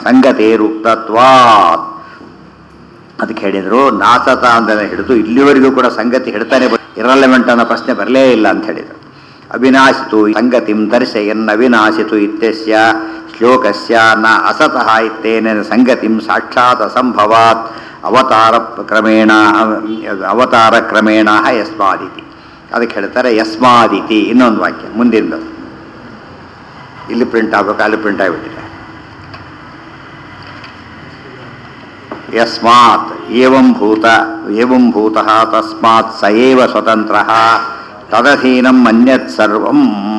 ಸಂಗತೇರುಕ್ತತ್ವಾತ್ ಅದಕ್ಕೆ ಹೇಳಿದರು ನಾಸತ ಅಂತ ಹಿಡಿದು ಇಲ್ಲಿವರೆಗೂ ಕೂಡ ಸಂಗತಿ ಹಿಡ್ತಾನೆ ಇರಲೆವೆಂಟ್ ಅನ್ನೋ ಪ್ರಶ್ನೆ ಬರಲೇ ಇಲ್ಲ ಅಂತ ಹೇಳಿದರು ಅವಿನಾಶಿತು ಸಂಗತಿಂ ದರ್ಶಯನ್ ಅವಿನಾಶಿತು ಇತ್ಯಸ್ಯ ಶ್ಲೋಕಸ್ಯ ನ ಅಸತಃ ಇತ್ತೇನ ಸಂಗತಿಂ ಸಾಕ್ಷಾತ್ ಅಸಂಭವಾತ್ ಅವತಾರ ಕ್ರಮೇಣ ಅವತಾರ ಕ್ರಮೇಣ ಯಸ್ಮಾದಿತಿ ಅದಕ್ಕೆ ಹೇಳ್ತಾರೆ ಯಸ್ಮಾದಿತಿ ಇನ್ನೊಂದು ವಾಕ್ಯ ಮುಂದಿಂದು ಇಲ್ಲಿ ಪ್ರಿಂಟ್ ಆಗಬೇಕು ಅಲ್ಲಿ ಪ್ರಿಂಟ್ ಆಗಿಬಿಟ್ಟಿದೆ ಯಸ್ಮಾತ್ ಏವಂ ಭೂತ ಏವಂ ಭೂತಃ ತಸ್ಮಾತ್ ಸ ಏವ ಸ್ವತಂತ್ರಃ ತದಧೀನಂ ಅನ್ಯತ್ ಸರ್ವಂ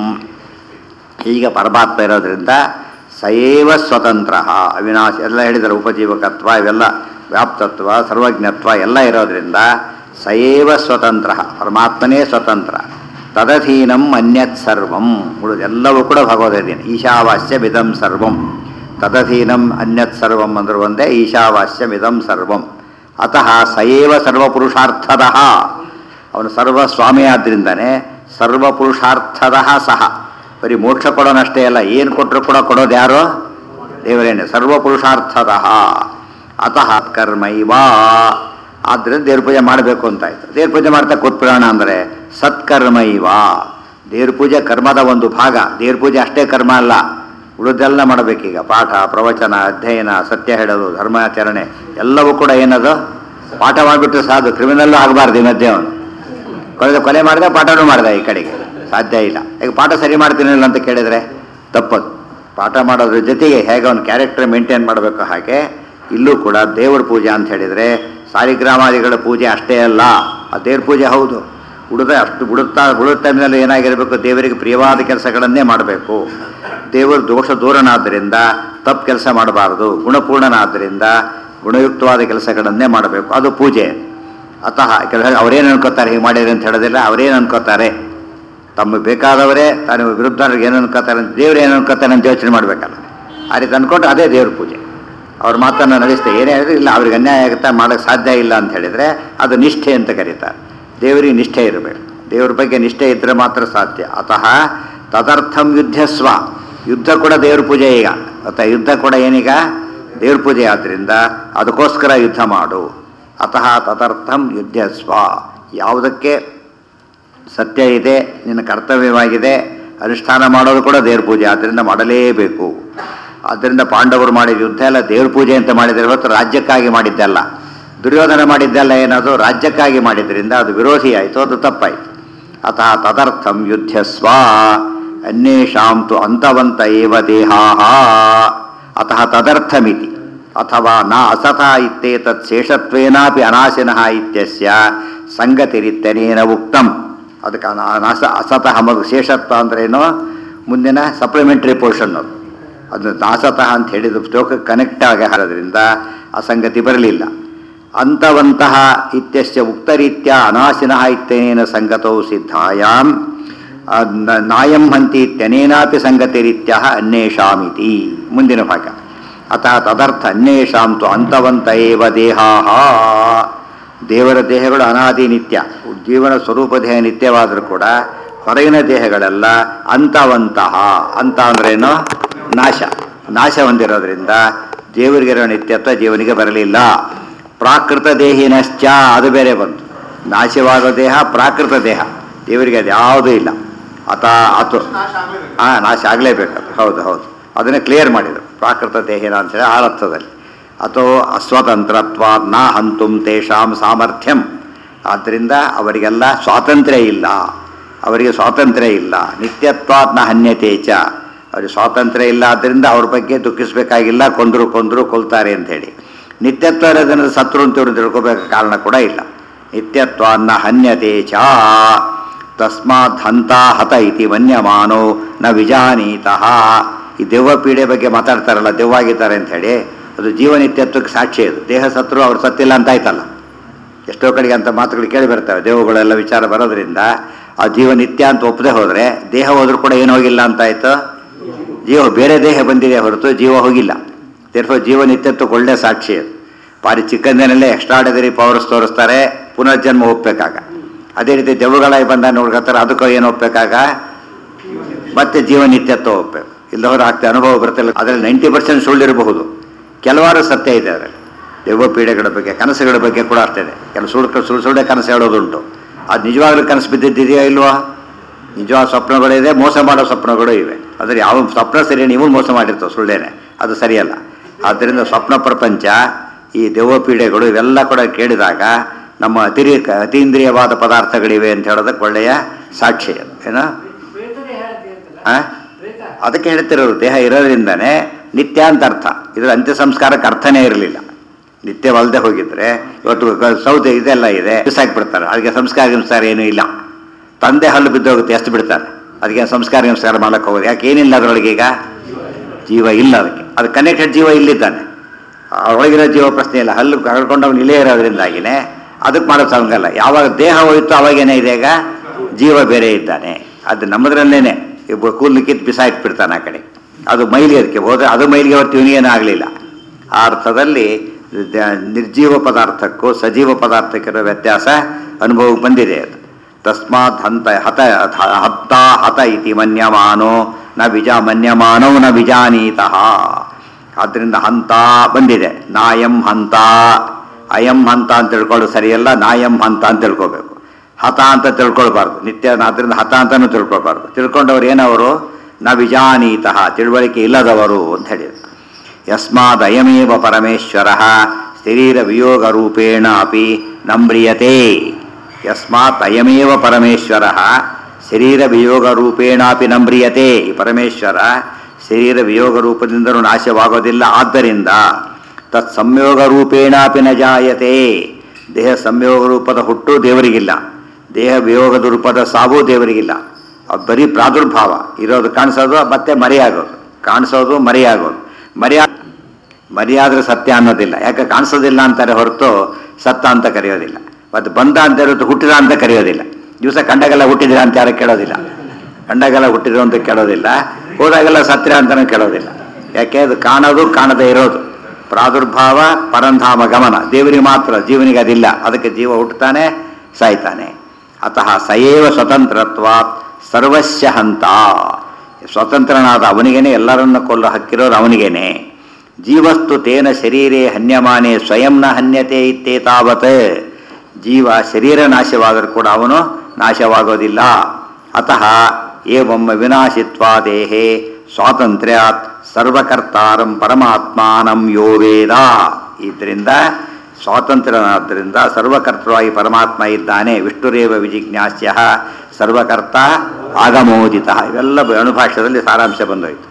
ಈಗ ಪರಮಾತ್ಮ ಇರೋದ್ರಿಂದ ಸಯೇವ ಸ್ವತಂತ್ರ ಅವಿನಾಶ ಎಲ್ಲ ಹೇಳಿದ್ದಾರೆ ಉಪಜೀವಕತ್ವ ಇವೆಲ್ಲ ವ್ಯಾಪ್ತತ್ವ ಸರ್ವಜ್ಞತ್ವ ಎಲ್ಲ ಇರೋದ್ರಿಂದ ಸಯೇವ ಸ್ವತಂತ್ರ ಪರಮಾತ್ಮನೇ ಸ್ವತಂತ್ರ ತದಧೀನಂ ಅನ್ಯತ್ ಸರ್ವಂ ಉಳಿದೆಲ್ಲವೂ ಕೂಡ ಭಗವದಧೀನ ಈಶಾವಾಸ್ಯಮಿದಂ ಸರ್ವಂ ತದಧೀನಂ ಅನ್ಯತ್ ಸರ್ವಂ ಅಂದ್ರೆ ಒಂದೇ ಈಶಾವಾಸ್ಯಮಿದಂ ಸರ್ವಂ ಅತಃ ಸಯೇವ ಸರ್ವಪುರುಷಾರ್ಥದ ಅವನು ಸರ್ವ ಸ್ವಾಮಿ ಆದ್ದರಿಂದನೇ ಸರ್ವಪುರುಷಾರ್ಥದ ಸಹ ಬರೀ ಮೋಕ್ಷ ಕೊಡೋನಷ್ಟೇ ಅಲ್ಲ ಏನು ಕೊಟ್ಟರು ಕೂಡ ಕೊಡೋದು ಯಾರು ದೇವರೇನೆ ಸರ್ವಪುರುಷಾರ್ಥದ ಅತಃ ಕರ್ಮೈವ ಆದ್ದರಿಂದ ದೇವ್ರ ಪೂಜೆ ಮಾಡಬೇಕು ಅಂತ ಆಯ್ತು ದೇವ್ರ ಪೂಜೆ ಮಾಡ್ತಾ ಕೂತ್ಬಿಡೋಣ ಅಂದರೆ ಸತ್ಕರ್ಮೈವ ದೇವ್ರ ಪೂಜೆ ಕರ್ಮದ ಒಂದು ಭಾಗ ದೇವ್ರ ಪೂಜೆ ಅಷ್ಟೇ ಕರ್ಮ ಅಲ್ಲ ಉಳಿದೆಲ್ಲ ಮಾಡಬೇಕೀಗ ಪಾಠ ಪ್ರವಚನ ಅಧ್ಯಯನ ಸತ್ಯ ಹೇಳೋದು ಧರ್ಮಾಚರಣೆ ಎಲ್ಲವೂ ಕೂಡ ಏನದು ಪಾಠ ಮಾಡಿಬಿಟ್ರೆ ಸಾಧು ಕ್ರಿಮಿನಲ್ಲೂ ಆಗಬಾರ್ದು ಈ ಮಧ್ಯೆ ಅವನು ಕೊಲೆ ಕೊಲೆ ಮಾಡಿದೆ ಪಾಠನೂ ಮಾಡಿದೆ ಈ ಕಡೆಗೆ ಸಾಧ್ಯ ಇಲ್ಲ ಈಗ ಪಾಠ ಸರಿ ಮಾಡ್ತೀನಿಲ್ಲ ಅಂತ ಕೇಳಿದರೆ ತಪ್ಪದು ಪಾಠ ಮಾಡೋದ್ರ ಜೊತೆಗೆ ಹೇಗೆ ಅವ್ನ ಕ್ಯಾರೆಕ್ಟರ್ ಮೇಂಟೈನ್ ಮಾಡಬೇಕು ಹಾಗೆ ಇಲ್ಲೂ ಕೂಡ ದೇವ್ರ ಪೂಜೆ ಅಂತ ಹೇಳಿದರೆ ಸಾಲಿಗ್ರಾಮಾದಿಗಳ ಪೂಜೆ ಅಷ್ಟೇ ಅಲ್ಲ ಆ ದೇವ್ರ ಪೂಜೆ ಹೌದು ಉಳಿದ ಅಷ್ಟು ಬಿಡುತ್ತಾ ಬಿಡುವ ಟೈಮ್ನಲ್ಲಿ ಏನಾಗಿರಬೇಕು ದೇವರಿಗೆ ಪ್ರಿಯವಾದ ಕೆಲಸಗಳನ್ನೇ ಮಾಡಬೇಕು ದೇವರು ದೋಷ ದೂರನಾದ್ದರಿಂದ ತಪ್ಪು ಕೆಲಸ ಮಾಡಬಾರದು ಗುಣಪೂರ್ಣನಾದ್ದರಿಂದ ಗುಣಯುಕ್ತವಾದ ಕೆಲಸಗಳನ್ನೇ ಮಾಡಬೇಕು ಅದು ಪೂಜೆ ಅತಃ ಕೆಲವರು ಅವರೇನು ಅನ್ಕೋತಾರೆ ಹೀಗೆ ಮಾಡಿದ್ರೆ ಅಂತ ಹೇಳೋದಿಲ್ಲ ಅವರೇನು ಅನ್ಕೋತಾರೆ ತಮಗೆ ಬೇಕಾದವರೇ ತಾನು ವಿರುದ್ಧರಿಗೆ ಏನು ಅನ್ಕೋತಾರೆ ಅಂತ ದೇವ್ರು ಏನು ಅನ್ಕೋತಾರೆ ಅಂತ ಯೋಚನೆ ಮಾಡಬೇಕಲ್ಲ ಆ ರೀತಿ ಅಂದ್ಕೊಂಡ್ರೆ ಅದೇ ದೇವ್ರ ಪೂಜೆ ಅವ್ರ ಮಾತನ್ನು ನಡೆಸ್ತೆ ಏನೇ ಹೇಳಿದ್ರೆ ಇಲ್ಲ ಅವ್ರಿಗೆ ಅನ್ಯಾಯ ಆಗುತ್ತಾ ಮಾಡೋಕ್ಕೆ ಸಾಧ್ಯ ಇಲ್ಲ ಅಂತ ಹೇಳಿದರೆ ಅದು ನಿಷ್ಠೆ ಅಂತ ಕರೀತಾರೆ ದೇವರಿಗೆ ನಿಷ್ಠೆ ಇರಬೇಕು ದೇವ್ರ ಬಗ್ಗೆ ನಿಷ್ಠೆ ಇದ್ದರೆ ಮಾತ್ರ ಸಾಧ್ಯ ಅತಃ ತದರ್ಥಂ ಯುದ್ಧಸ್ವ ಯುದ್ಧ ಕೂಡ ದೇವ್ರ ಪೂಜೆ ಈಗ ಮತ್ತು ಯುದ್ಧ ಕೂಡ ಏನೀಗ ದೇವ್ರ ಪೂಜೆ ಆದ್ದರಿಂದ ಅದಕ್ಕೋಸ್ಕರ ಯುದ್ಧ ಮಾಡು ಅತಃ ತದರ್ಥಂ ಯುದ್ಧಸ್ವ ಯಾವುದಕ್ಕೆ ಸತ್ಯ ಇದೆ ನಿನ್ನ ಕರ್ತವ್ಯವಾಗಿದೆ ಅನುಷ್ಠಾನ ಮಾಡೋದು ಕೂಡ ದೇವ್ರ ಪೂಜೆ ಆದ್ದರಿಂದ ಮಾಡಲೇಬೇಕು ಆದ್ದರಿಂದ ಪಾಂಡವರು ಮಾಡಿದ ಯುದ್ಧ ಎಲ್ಲ ದೇವ್ರ ಪೂಜೆ ಅಂತ ಮಾಡಿದರೆ ಹೊರತು ರಾಜ್ಯಕ್ಕಾಗಿ ಮಾಡಿದ್ದಲ್ಲ ದುರ್ಯೋಧನ ಮಾಡಿದ್ದೆಲ್ಲ ಏನದು ರಾಜ್ಯಕ್ಕಾಗಿ ಮಾಡಿದ್ರಿಂದ ಅದು ವಿರೋಧಿ ಆಯಿತು ಅದು ತಪ್ಪಾಯಿತು ಅತಃ ತದರ್ಥಂ ಯುದ್ಧಸ್ವ ಅನ್ಯೇಷಾಂ ತು ಅಂತವಂತ ಏವ ದೇಹಾಹ ಅತಃ ತದರ್ಥಮಿತಿ ಅಥವಾ ನ ಅಸತ ಇತ್ತೇತತ್ ಶೇಷತ್ವೇನಾಪಿ ಅನಾಶಿನಃ ಇತ್ಯಸ್ಯ ಸಂಗತಿರಿತ್ಯನೇನ ಉಕ್ತಂ ಅದಕ್ಕೆ ಅನ- ಅನಾಸ ಅಸತಃ ಮಗು ಶೇಷತ್ವ ಅಂದ್ರೇನು ಮುಂದಿನ ಸಪ್ಲಿಮೆಂಟ್ರಿ ಪೋರ್ಷನ್ ಅದು ಅದು ನಾಸತಃ ಅಂತ ಹೇಳಿದ ಶ್ಲೋಕಕ್ಕೆ ಕನೆಕ್ಟ್ ಆಗಿ ಹಾರೋದ್ರಿಂದ ಆ ಸಂಗತಿ ಬರಲಿಲ್ಲ ಅಂತವಂತಹ ಇತ್ಯಸ್ಯ ಉಕ್ತರೀತ್ಯ ಅನಾಶಿನಃ ಇತ್ಯನೇನ ಸಂಗತೌ ಸಿದ್ಧಾಯಾಂ ಆ, ನ- ನಾಯಂ ಹಂತಿ ಇತ್ಯನೇನಾಪಿ ಸಂಗತಿರೀತ್ಯ ಅನ್ಯೇಷಾಮಿತಿ ಮುಂದಿನ ಭಾಗ ಅತಃ ತದರ್ಥ ಅನ್ಯೇಷಾಂ ತು ಅಂತವಂತ ಏವ ದೇಹಾಹ ದೇವರ ದೇಹಗಳು ಅನಾದಿ ನಿತ್ಯ ಜೀವನ ಸ್ವರೂಪ ದೇಹ ನಿತ್ಯವಾದರೂ ಕೂಡ ಹೊರಗಿನ ದೇಹಗಳೆಲ್ಲ ಅಂತವಂತಹ ಅಂತ ಅಂದ್ರೇನು ನಾಶ ನಾಶ ಹೊಂದಿರೋದ್ರಿಂದ ದೇವರಿಗಿರೋ ನಿತ್ಯತ್ವ ಜೀವನಿಗೆ ಬರಲಿಲ್ಲ ಪ್ರಾಕೃತ ದೇಹಿನಶ್ಚ ಅದು ಬೇರೆ ಬಂತು ನಾಶವಾದ ದೇಹ ಪ್ರಾಕೃತ ದೇಹ ದೇವರಿಗೆ ಅದು ಯಾವುದೂ ಇಲ್ಲ ಅತ ಅತು ಆ ನಾಶ ಆಗಲೇಬೇಕು ಅದು ಹೌದು ಹೌದು ಅದನ್ನೇ ಕ್ಲಿಯರ್ ಮಾಡಿದರು ಪ್ರಾಕೃತ ದೇಹಿನ ಅಂತೇಳಿ ಆ ಅರ್ಥದಲ್ಲಿ ಅಥವಾ ಅಸ್ವತಂತ್ರತ್ವ ನ ಹಂತುಂ ತೇಷಾಂ ಸಾಮರ್ಥ್ಯಂ ಆದ್ದರಿಂದ ಅವರಿಗೆಲ್ಲ ಸ್ವಾತಂತ್ರ್ಯ ಇಲ್ಲ ಅವರಿಗೆ ಸ್ವಾತಂತ್ರ್ಯ ಇಲ್ಲ ನಿತ್ಯತ್ವಾತ್ ನ ಹನ್ಯತೆ ಚ ಅವ್ರಿಗೆ ಸ್ವಾತಂತ್ರ್ಯ ಇಲ್ಲ ಆದ್ದರಿಂದ ಅವ್ರ ಬಗ್ಗೆ ದುಃಖಿಸಬೇಕಾಗಿಲ್ಲ ಕೊಂದರು ಕೊಂದರು ಕೊಲ್ತಾರೆ ಅಂಥೇಳಿ ನಿತ್ಯತ್ವ ಇರೋದನ್ನ ಸತ್ರು ಅಂತ ಇವ್ರು ತಿಳ್ಕೊಬೇಕು ಕಾರಣ ಕೂಡ ಇಲ್ಲ ನಿತ್ಯತ್ವ ನ ಹನ್ಯತೆ ಚ ತಸ್ಮಾತ್ ಹಂತ ಹತ ಇತಿ ಮನ್ಯಮಾನೋ ನ ವಿಜಾನೀತಃ ಈ ದೆವ್ವ ಪೀಡೆ ಬಗ್ಗೆ ಮಾತಾಡ್ತಾರಲ್ಲ ದೆವ್ವಾಗಿದ್ದಾರೆ ಅಂತ ಹೇಳಿ ಅದು ಜೀವನಿತ್ಯತ್ವಕ್ಕೆ ಸಾಕ್ಷಿ ಅದು ದೇಹ ಸತ್ರು ಅವ್ರು ಸತ್ತಿಲ್ಲ ಅಂತ ಆಯ್ತಲ್ಲ ಎಷ್ಟೋ ಕಡೆಗೆ ಅಂತ ಮಾತುಗಳು ಕೇಳಿ ಬರ್ತವೆ ದೇವಗಳೆಲ್ಲ ವಿಚಾರ ಬರೋದ್ರಿಂದ ಆ ಜೀವ ನಿತ್ಯ ಅಂತ ಒಪ್ಪದೆ ಹೋದರೆ ದೇಹ ಹೋದ್ರೂ ಕೂಡ ಏನು ಹೋಗಿಲ್ಲ ಅಂತ ಆಯ್ತು ಜೀವ ಬೇರೆ ದೇಹ ಬಂದಿದೆ ಹೊರತು ಜೀವ ಹೋಗಿಲ್ಲ ದೇರ್ಫೋ ಜೀವ ನಿತ್ಯತ್ವಕ್ಕೆ ಒಳ್ಳೆ ಸಾಕ್ಷಿ ಅದು ಭಾರಿ ಚಿಕ್ಕಂದಿನಲ್ಲೇ ಎಕ್ಸ್ಟ್ರಾಡನರಿ ಪವರ್ಸ್ ತೋರಿಸ್ತಾರೆ ಪುನರ್ಜನ್ಮ ಒಪ್ಪಬೇಕಾಗ ಅದೇ ರೀತಿ ದೆವ್ವಗಳಾಗಿ ಬಂದ ನೋಡ್ಕೊತಾರೆ ಅದಕ್ಕೂ ಏನು ಒಪ್ಪಬೇಕಾಗ ಮತ್ತೆ ಜೀವ ನಿತ್ಯತ್ವ ಒಪ್ಪಬೇಕು ಇಲ್ಲದವ್ರು ಆಗ್ತದೆ ಅನುಭವ ಬರ್ತಿಲ್ಲ ಅದರಲ್ಲಿ ನೈಂಟಿ ಪರ್ಸೆಂಟ್ ಸುಳ್ಳಿರಬಹುದು ಕೆಲವಾರು ಸತ್ಯ ಇದೆ ಅದರಲ್ಲಿ ದೆವ್ವ ಪೀಡೆಗಳ ಬಗ್ಗೆ ಕನಸುಗಳ ಬಗ್ಗೆ ಕೂಡ ಅಷ್ಟೇ ಇದೆ ಕೆಲವು ಸುಳ್ಳು ಸುಳ್ಳು ಸುಳ್ಳೆ ಕನಸು ಹೇಳೋದುಂಟು ಅದು ನಿಜವಾಗ್ಲೂ ಕನಸು ಬಿದ್ದಿದ್ದಿದೆಯಾ ಇಲ್ವಾ ನಿಜವಾದ ಸ್ವಪ್ನಗಳಿದೆ ಮೋಸ ಮಾಡೋ ಸ್ವಪ್ನಗಳು ಇವೆ ಅದ್ರ ಯಾವ ಸ್ವಪ್ನ ಸರಿ ನೀವು ಮೋಸ ಮಾಡಿರ್ತಾವೆ ಸುಳ್ಳೇನೆ ಅದು ಸರಿಯಲ್ಲ ಆದ್ದರಿಂದ ಸ್ವಪ್ನ ಪ್ರಪಂಚ ಈ ದೆವ್ವ ಪೀಡೆಗಳು ಇವೆಲ್ಲ ಕೂಡ ಕೇಳಿದಾಗ ನಮ್ಮ ಅತಿರಿ ಅತೀಂದ್ರಿಯವಾದ ಪದಾರ್ಥಗಳಿವೆ ಅಂತ ಹೇಳೋದಕ್ಕೆ ಒಳ್ಳೆಯ ಸಾಕ್ಷಿ ಅದು ಏನೋ ಪ್ರೇತನೇ ಹೇಳ್ತಿ ಅಂತಲ್ಲ ಆ? ಪ್ರೇತ ಅದಕ್ಕೆ ಹೇಳ್ತಿರೋರು ದೇಹ ಇರೋದ್ರಿಂದನೇ ನಿತ್ಯ ಅಂತ ಅರ್ಥ ಇದ್ರ ಅಂತ್ಯ ಸಂಸ್ಕಾರಕ್ಕೆ ಅರ್ಥನೇ ಇರಲಿಲ್ಲ ನಿತ್ಯವಲ್ಲದೆ ಹೋಗಿದ್ರೆ ಇವತ್ತು ಗ- ಸೌದೆ ಇದೆಲ್ಲ ಇದೆ ಬಿಸಾಕ್ಬಿಡ್ತಾರೆ ಅದಕ್ಕೆ ಸಂಸ್ಕಾರ ಸಂಸ್ಕಾರ ಏನೂ ಇಲ್ಲ ತಂದೆ ಹಲ್ಲು ಬಿದ್ದೋಗುತ್ತೆ ಎಷ್ಟು ಬಿಡ್ತಾರೆ ಅದಕ್ಕೆ ಸಂಸ್ಕಾರ ಸಂಸ್ಕಾರ ಮಾಡಕ್ಕೆ ಹೋಗೋದು ಯಾಕೆ ಏನಿಲ್ಲ ಅದರೊಳಗೆ ಈಗ ಜೀವ ಇಲ್ಲ ಅದಕ್ಕೆ ಅದು ಕನೆಕ್ಟೆಡ್ ಜೀವ ಇಲ್ಲಿದ್ದಾನೆ ಆ ಒಳಗಿರೋ ಜೀವ ಪ್ರಶ್ನೆ ಇಲ್ಲ ಹಲ್ಲು ಕಳ್ಕೊಂಡು ಅವ್ನು ಇಲ್ಲೇ ಇರೋದ್ರಿಂದಾಗಿನೇ ಅದಕ್ಕೆ ಮಾಡೋದು ಸಂಗಲ್ಲ ಯಾವಾಗ ದೇಹ ಹೋಯ್ತು ಅವಾಗೇನೇ ಇದೆ ಈಗ ಜೀವ ಬೇರೆ ಇದ್ದಾನೆ ಅದು ನಮ್ಮದ್ರಲ್ಲೇನೆ ಇಬ್ಬ ಕೂದಲು ಕಿತ್ತು ಬಿಸಾಕ್ಬಿಡ್ತಾನೆ ಆ ಕಡೆ ಅದು ಮೈಲಿಗೆ ಅದಕ್ಕೆ ಹೋದ್ರೆ ಅದು ಮೈಲಿಗೆ ಹೊರತು ಇವನಿಗೇನು ಆಗಲಿಲ್ಲ ಆ ಅರ್ಥದಲ್ಲಿ ದ- ನಿರ್ಜೀವ ಪದಾರ್ಥಕ್ಕೂ ಸಜೀವ ಪದಾರ್ಥಕ್ಕಿರೋ ವ್ಯತ್ಯಾಸ ಅನುಭವಕ್ಕೆ ಬಂದಿದೆ ಅದು ತಸ್ಮಾತ್ ಹಂತ ಹತ ಹ- ಹತ್ತ ಹತ ಇತಿ ಮನ್ಯಮಾನೋ ನ ಬಿಜ ಮನ್ಯಮಾನೋ ನ ಬಿಜಾನೀತಃ ಆದ್ದರಿಂದ ಹಂತ ಬಂದಿದೆ ನಾಯಂ ಹಂತ ಅಯಂ ಹಂತ ಅಂತ ತಿಳ್ಕೊಳ್ಳೋದು ಸರಿಯಲ್ಲ ನಾಯಂ ಹಂತ ಅಂತ ತಿಳ್ಕೊಬೇಕು ಹತ ಅಂತ ತಿಳ್ಕೊಳ್ಬಾರ್ದು ನಿತ್ಯ ಆದ್ದರಿಂದ ಹತ ಅಂತಾನು ತಿಳ್ಕೊಳ್ಬಾರ್ದು ತಿಳ್ಕೊಂಡವ್ರು ಏನವರು ನ ವಿಜಾನೀತಃ ತಿಳುವಳಿಕೆ ಇಲ್ಲದವರು ಅಂತ ಹೇಳಿದ್ರು ಯಸ್ಮಾದ್ ಅಯಮೇವ ಪರಮೇಶ್ವರ ಶರೀರ ವಿಯೋಗ ರೂಪೇಣ ಅಪಿ ನಂಬ್ರಿಯತೆ ಯಸ್ಮಾತ್ ಅಯಮೇವ ಪರಮೇಶ್ವರ ಶರೀರ ವಿಯೋಗ ರೂಪೇಣಾಪಿ ನಂಬ್ರಿಯತೆ ಈ ಪರಮೇಶ್ವರ ಶರೀರ ವಿಯೋಗ ರೂಪದಿಂದಲೂ ನಾಶವಾಗೋದಿಲ್ಲ ಆದ್ದರಿಂದ ತತ್ ಸಂಯೋಗ ರೂಪೇಣಾಪಿ ನ ಜಾಯತೆ ದೇಹ ಸಂಯೋಗ ರೂಪದ ಹುಟ್ಟು ದೇವರಿಗಿಲ್ಲ ದೇಹ ವಿಯೋಗದ ರೂಪದ ಸಾವು ದೇವರಿಗಿಲ್ಲ ಅದು ಬರೀ ಪ್ರಾದುರ್ಭಾವ ಇರೋದು ಕಾಣಿಸೋದು ಮತ್ತೆ ಮರೆಯಾಗೋದು ಕಾಣಿಸೋದು ಮರೆಯಾಗೋದು ಮರೆಯಾ ಮರೆಯಾದ್ರೆ ಸತ್ಯ ಅನ್ನೋದಿಲ್ಲ ಯಾಕೆ ಕಾಣಿಸೋದಿಲ್ಲ ಅಂತಾರೆ ಹೊರತು ಸತ್ತ ಅಂತ ಕರೆಯೋದಿಲ್ಲ ಮತ್ತು ಬಂದ ಅಂತ ಇರುತ್ತೆ ಹುಟ್ಟಿದ ಅಂತ ಕರೆಯೋದಿಲ್ಲ ದಿವಸ ಕಂಡಾಗೆಲ್ಲ ಹುಟ್ಟಿದಿರ ಅಂತ ಯಾರು ಕೇಳೋದಿಲ್ಲ ಕಂಡಾಗೆಲ್ಲ ಹುಟ್ಟಿದ್ರು ಅಂತ ಕೇಳೋದಿಲ್ಲ ಹೋದಾಗೆಲ್ಲ ಸತ್ಯ ಅಂತಲೂ ಕೇಳೋದಿಲ್ಲ ಯಾಕೆ ಅದು ಕಾಣೋದು ಕಾಣದೇ ಇರೋದು ಪ್ರಾದುರ್ಭಾವ ಪರಂಧಾಮ ಗಮನ ದೇವರಿಗೆ ಮಾತ್ರ ಜೀವನಿಗೆ ಅದಿಲ್ಲ ಅದಕ್ಕೆ ಜೀವ ಹುಟ್ಟುತ್ತಾನೆ ಸಾಯ್ತಾನೆ ಅತಃ ಸಯೇವ ಸ್ವತಂತ್ರತ್ವ ಸರ್ವಸ್ಯ ಹಂತ ಸ್ವತಂತ್ರನಾದ ಅವನಿಗೇನೆ ಎಲ್ಲರನ್ನ ಕೊಲ್ಲ ಹಕ್ಕಿರೋರು ಅವನಿಗೇನೆ ಜೀವಸ್ತು ತೇನ ಶರೀರೇ ಹನ್ಯಮಾನೆ ಸ್ವಯಂ ನ ಹನ್ಯತೆ ಇತ್ತೇ ತಾವತ್ ಜೀವ ಶರೀರ ನಾಶವಾದರೂ ಕೂಡ ಅವನು ನಾಶವಾಗೋದಿಲ್ಲ ಅತಃ ಏವಂ ವಿನಾಶಿತ್ವಾ ದೇಹೇ ಸ್ವಾತಂತ್ರ್ಯಾತ್ ಸರ್ವಕರ್ತಾರಂ ಪರಮಾತ್ಮಾನಂ ಯೋ ವೇದ ಇದರಿಂದ ಸ್ವಾತಂತ್ರ್ಯನಾದ್ದರಿಂದ ಸರ್ವಕರ್ತೃವಾಗಿ ಪರಮಾತ್ಮ ಇದ್ದಾನೆ ವಿಷ್ಣುರೇವ ವಿಜಿಜ್ಞಾಸ್ಯ ಸರ್ವಕರ್ತ ಆಗಮೋದಿತ ಇವೆಲ್ಲ ಅಣುಭಾಷ್ಯದಲ್ಲಿ ಸಾರಾಂಶ ಬಂದೋಯ್ತು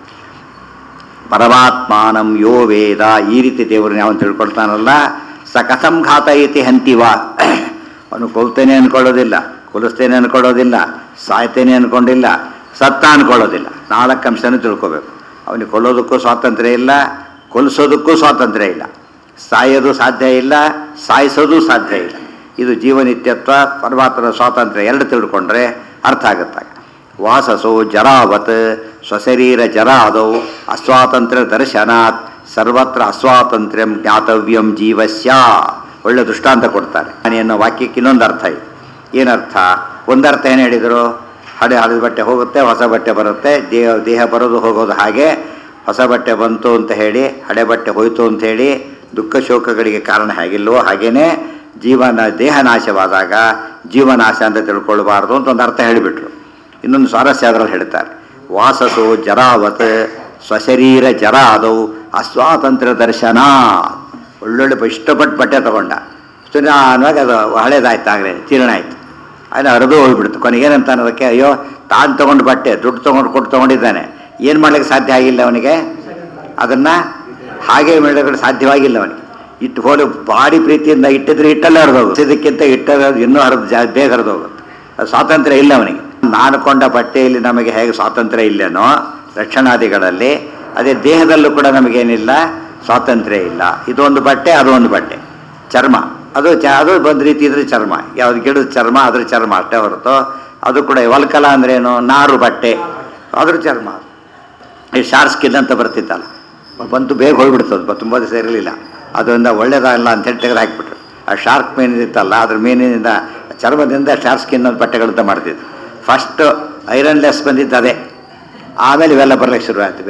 ಪರಮಾತ್ಮಾನಂ ಯೋ ವೇದ ಈ ರೀತಿ ದೇವರನ್ನ ಅವನು ತಿಳ್ಕೊಳ್ತಾನಲ್ಲ ಸ ಕಥಂ ಘಾತಯತಿ ಹಂತಿವ ಅವನು ಕೊಲ್ತೇನೆ ಅನ್ಕೊಳ್ಳೋದಿಲ್ಲ ಕೊಲಿಸ್ತೇನೆ ಅನ್ಕೊಳ್ಳೋದಿಲ್ಲ ಸಾಯ್ತೇನೆ ಅನ್ಕೊಂಡಿಲ್ಲ ಸತ್ತ ಅನ್ಕೊಳ್ಳೋದಿಲ್ಲ ನಾಲ್ಕು ಅಂಶನೂ ತಿಳ್ಕೋಬೇಕು ಅವನಿಗೆ ಕೊಲ್ಲೋದಕ್ಕೂ ಸ್ವಾತಂತ್ರ್ಯ ಇಲ್ಲ ಕೊಲಿಸೋದಕ್ಕೂ ಸ್ವಾತಂತ್ರ್ಯ ಇಲ್ಲ ಸಾಯೋದು ಸಾಧ್ಯ ಇಲ್ಲ ಸಾಯಿಸೋದು ಸಾಧ್ಯ ಇಲ್ಲ ಇದು ಜೀವನಿತ್ಯತ್ವ ಪರಮಾತ್ಮನ ಸ್ವಾತಂತ್ರ್ಯ ಎರಡು ತಿಳ್ಕೊಂಡ್ರೆ ಅರ್ಥ ಆಗುತ್ತಾಗ ವಾಸಸೋ ಜರಾವತ್ ಸ್ವಶರೀರ ಜರಾದೌ ಅಸ್ವಾತಂತ್ರ್ಯ ದರ್ಶನಾತ್ ಸರ್ವತ್ರ ಅಸ್ವಾತಂತ್ರ್ಯಂ ಜ್ಞಾತವ್ಯಂ ಜೀವಸ್ಯ ಒಳ್ಳೆ ದೃಷ್ಟಾಂತ ಕೊಡ್ತಾರೆ ನಾನು ಅನ್ನೋ ವಾಕ್ಯಕ್ಕೆ ಇನ್ನೊಂದು ಅರ್ಥ ಇದೆ ಏನರ್ಥ ಒಂದರ್ಥ ಏನು ಹೇಳಿದರು ಹಳೆ ಹಳದ ಬಟ್ಟೆ ಹೋಗುತ್ತೆ ಹೊಸ ಬಟ್ಟೆ ಬರುತ್ತೆ ದೇಹ ದೇಹ ಬರೋದು ಹೋಗೋದು ಹಾಗೆ ಹೊಸ ಬಟ್ಟೆ ಬಂತು ಅಂತ ಹೇಳಿ ಹಳೆ ಬಟ್ಟೆ ಹೋಯ್ತು ಅಂತ ಹೇಳಿ ದುಃಖ ಶೋಕಗಳಿಗೆ ಕಾರಣ ಹೇಗಿಲ್ವೋ ಹಾಗೇನೆ ಜೀವನ ದೇಹ ನಾಶವಾದಾಗ ಜೀವನಾಶ ಅಂತ ತಿಳ್ಕೊಳ್ಬಾರ್ದು ಅಂತ ಒಂದು ಅರ್ಥ ಹೇಳಿಬಿಟ್ರು ಇನ್ನೊಂದು ಸ್ವಾರಸ್ಯ ಅದರಲ್ಲಿ ಹೇಳ್ತಾರೆ ವಾಸಸೋ ಜರಾವತ್ ಸ್ವಶರೀರ ಜರಾದೌ ಅಸ್ವಾತಂತ್ರ್ಯ ದರ್ಶನ ಒಳ್ಳೊಳ್ಳೆ ಬ- ಇಷ್ಟಪಟ್ಟು ಬಟ್ಟೆ ತಗೊಂಡ ಸುನಾನುವಾಗಿ ಅದು ಹಳೇದಾಯ್ತು ಆಗಲೇ ತೀರ್ಣ ಆಯ್ತು ಅಲ್ಲಿ ಹರಿದು ಹೋಗ್ಬಿಡ್ತು ಕೊನೆಗೆ ಏನಂತ ಅನ್ನೋದಕ್ಕೆ ಅಯ್ಯೋ ತಾನು ತೊಗೊಂಡು ಬಟ್ಟೆ ದುಡ್ಡು ತೊಗೊಂಡು ಕೊಟ್ಟು ತೊಗೊಂಡಿದ್ದಾನೆ ಏನು ಮಾಡ್ಲಿಕ್ಕೆ ಸಾಧ್ಯ ಆಗಿಲ್ಲ ಅವನಿಗೆ ಅದನ್ನು ಹಾಗೆ ಮಾಡಿದ್ರೆ ಸಾಧ್ಯವಾಗಿಲ್ಲ ಅವನಿಗೆ ಇಟ್ಟು ಹೋಲಿ ಭಾರಿ ಪ್ರೀತಿಯಿಂದ ಇಟ್ಟಿದ್ರೆ ಇಟ್ಟಲ್ಲೇ ಹರಿದೋಗುತ್ತೆ ಇದಕ್ಕಿಂತ ಇಟ್ಟರೆ ಇನ್ನೂ ಹರಿದು ಜಾ ಬೇಗ ಹರಿದೋಗುತ್ತೆ ಅದು ಸ್ವಾತಂತ್ರ್ಯ ಇಲ್ಲ ಅವನಿಗೆ ನಾನು ಕೊಂಡ ಬಟ್ಟೆಯಲ್ಲಿ ನಮಗೆ ಹೇಗೆ ಸ್ವಾತಂತ್ರ್ಯ ಇಲ್ಲೇನೋ ರಕ್ಷಣಾದಿಗಳಲ್ಲಿ ಅದೇ ದೇಹದಲ್ಲೂ ಕೂಡ ನಮಗೇನಿಲ್ಲ ಸ್ವಾತಂತ್ರ್ಯ ಇಲ್ಲ ಇದೊಂದು ಬಟ್ಟೆ ಅದೊಂದು ಬಟ್ಟೆ ಚರ್ಮ ಅದು ಚ ಅದು ಒಂದು ರೀತಿ ಇದ್ರೆ ಚರ್ಮ ಯಾವ್ದು ಗಿಡದ ಚರ್ಮ ಅದ್ರ ಚರ್ಮ ಅಷ್ಟೇ ಹೊರತು ಅದು ಕೂಡ ವಲ್ಕಲ ಅಂದ್ರೇನು ನಾರು ಬಟ್ಟೆ ಅದ್ರ ಚರ್ಮ ಈ ಶಾರ್ಕ್ ಸ್ಕಿನ್ ಅಂತ ಬರ್ತಿತ್ತಲ್ಲ ಬಂತು ಬೇಗ ಹೋಗ್ಬಿಡ್ತದೆ ತುಂಬ ದಿವಸ ಇರಲಿಲ್ಲ ಅದರಿಂದ ಒಳ್ಳೇದಲ್ಲ ಅಂತ ಹೇಳಿ ತೆಗೆದು ಹಾಕಿಬಿಟ್ರು ಆ ಶಾರ್ಕ್ ಮೇನ್ ಇತ್ತಲ್ಲ ಅದ್ರ ಮೇನಿನಿಂದ ಚರ್ಮದಿಂದ ಶಾರ್ಕ್ ಸ್ಕಿನ್ ಅಂತ ಬಟ್ಟೆಗಳಂತ ಮಾಡ್ತಿದ್ರು ಫಸ್ಟ್ ಐರನ್ ಲೆಸ್ ಬಂದಿದ್ದು ಅದೇ ಆಮೇಲೆ ಇವೆಲ್ಲ ಬರ್ಲಿಕ್ಕೆ ಶುರು ಆಯ್ತು ಬೇರೆ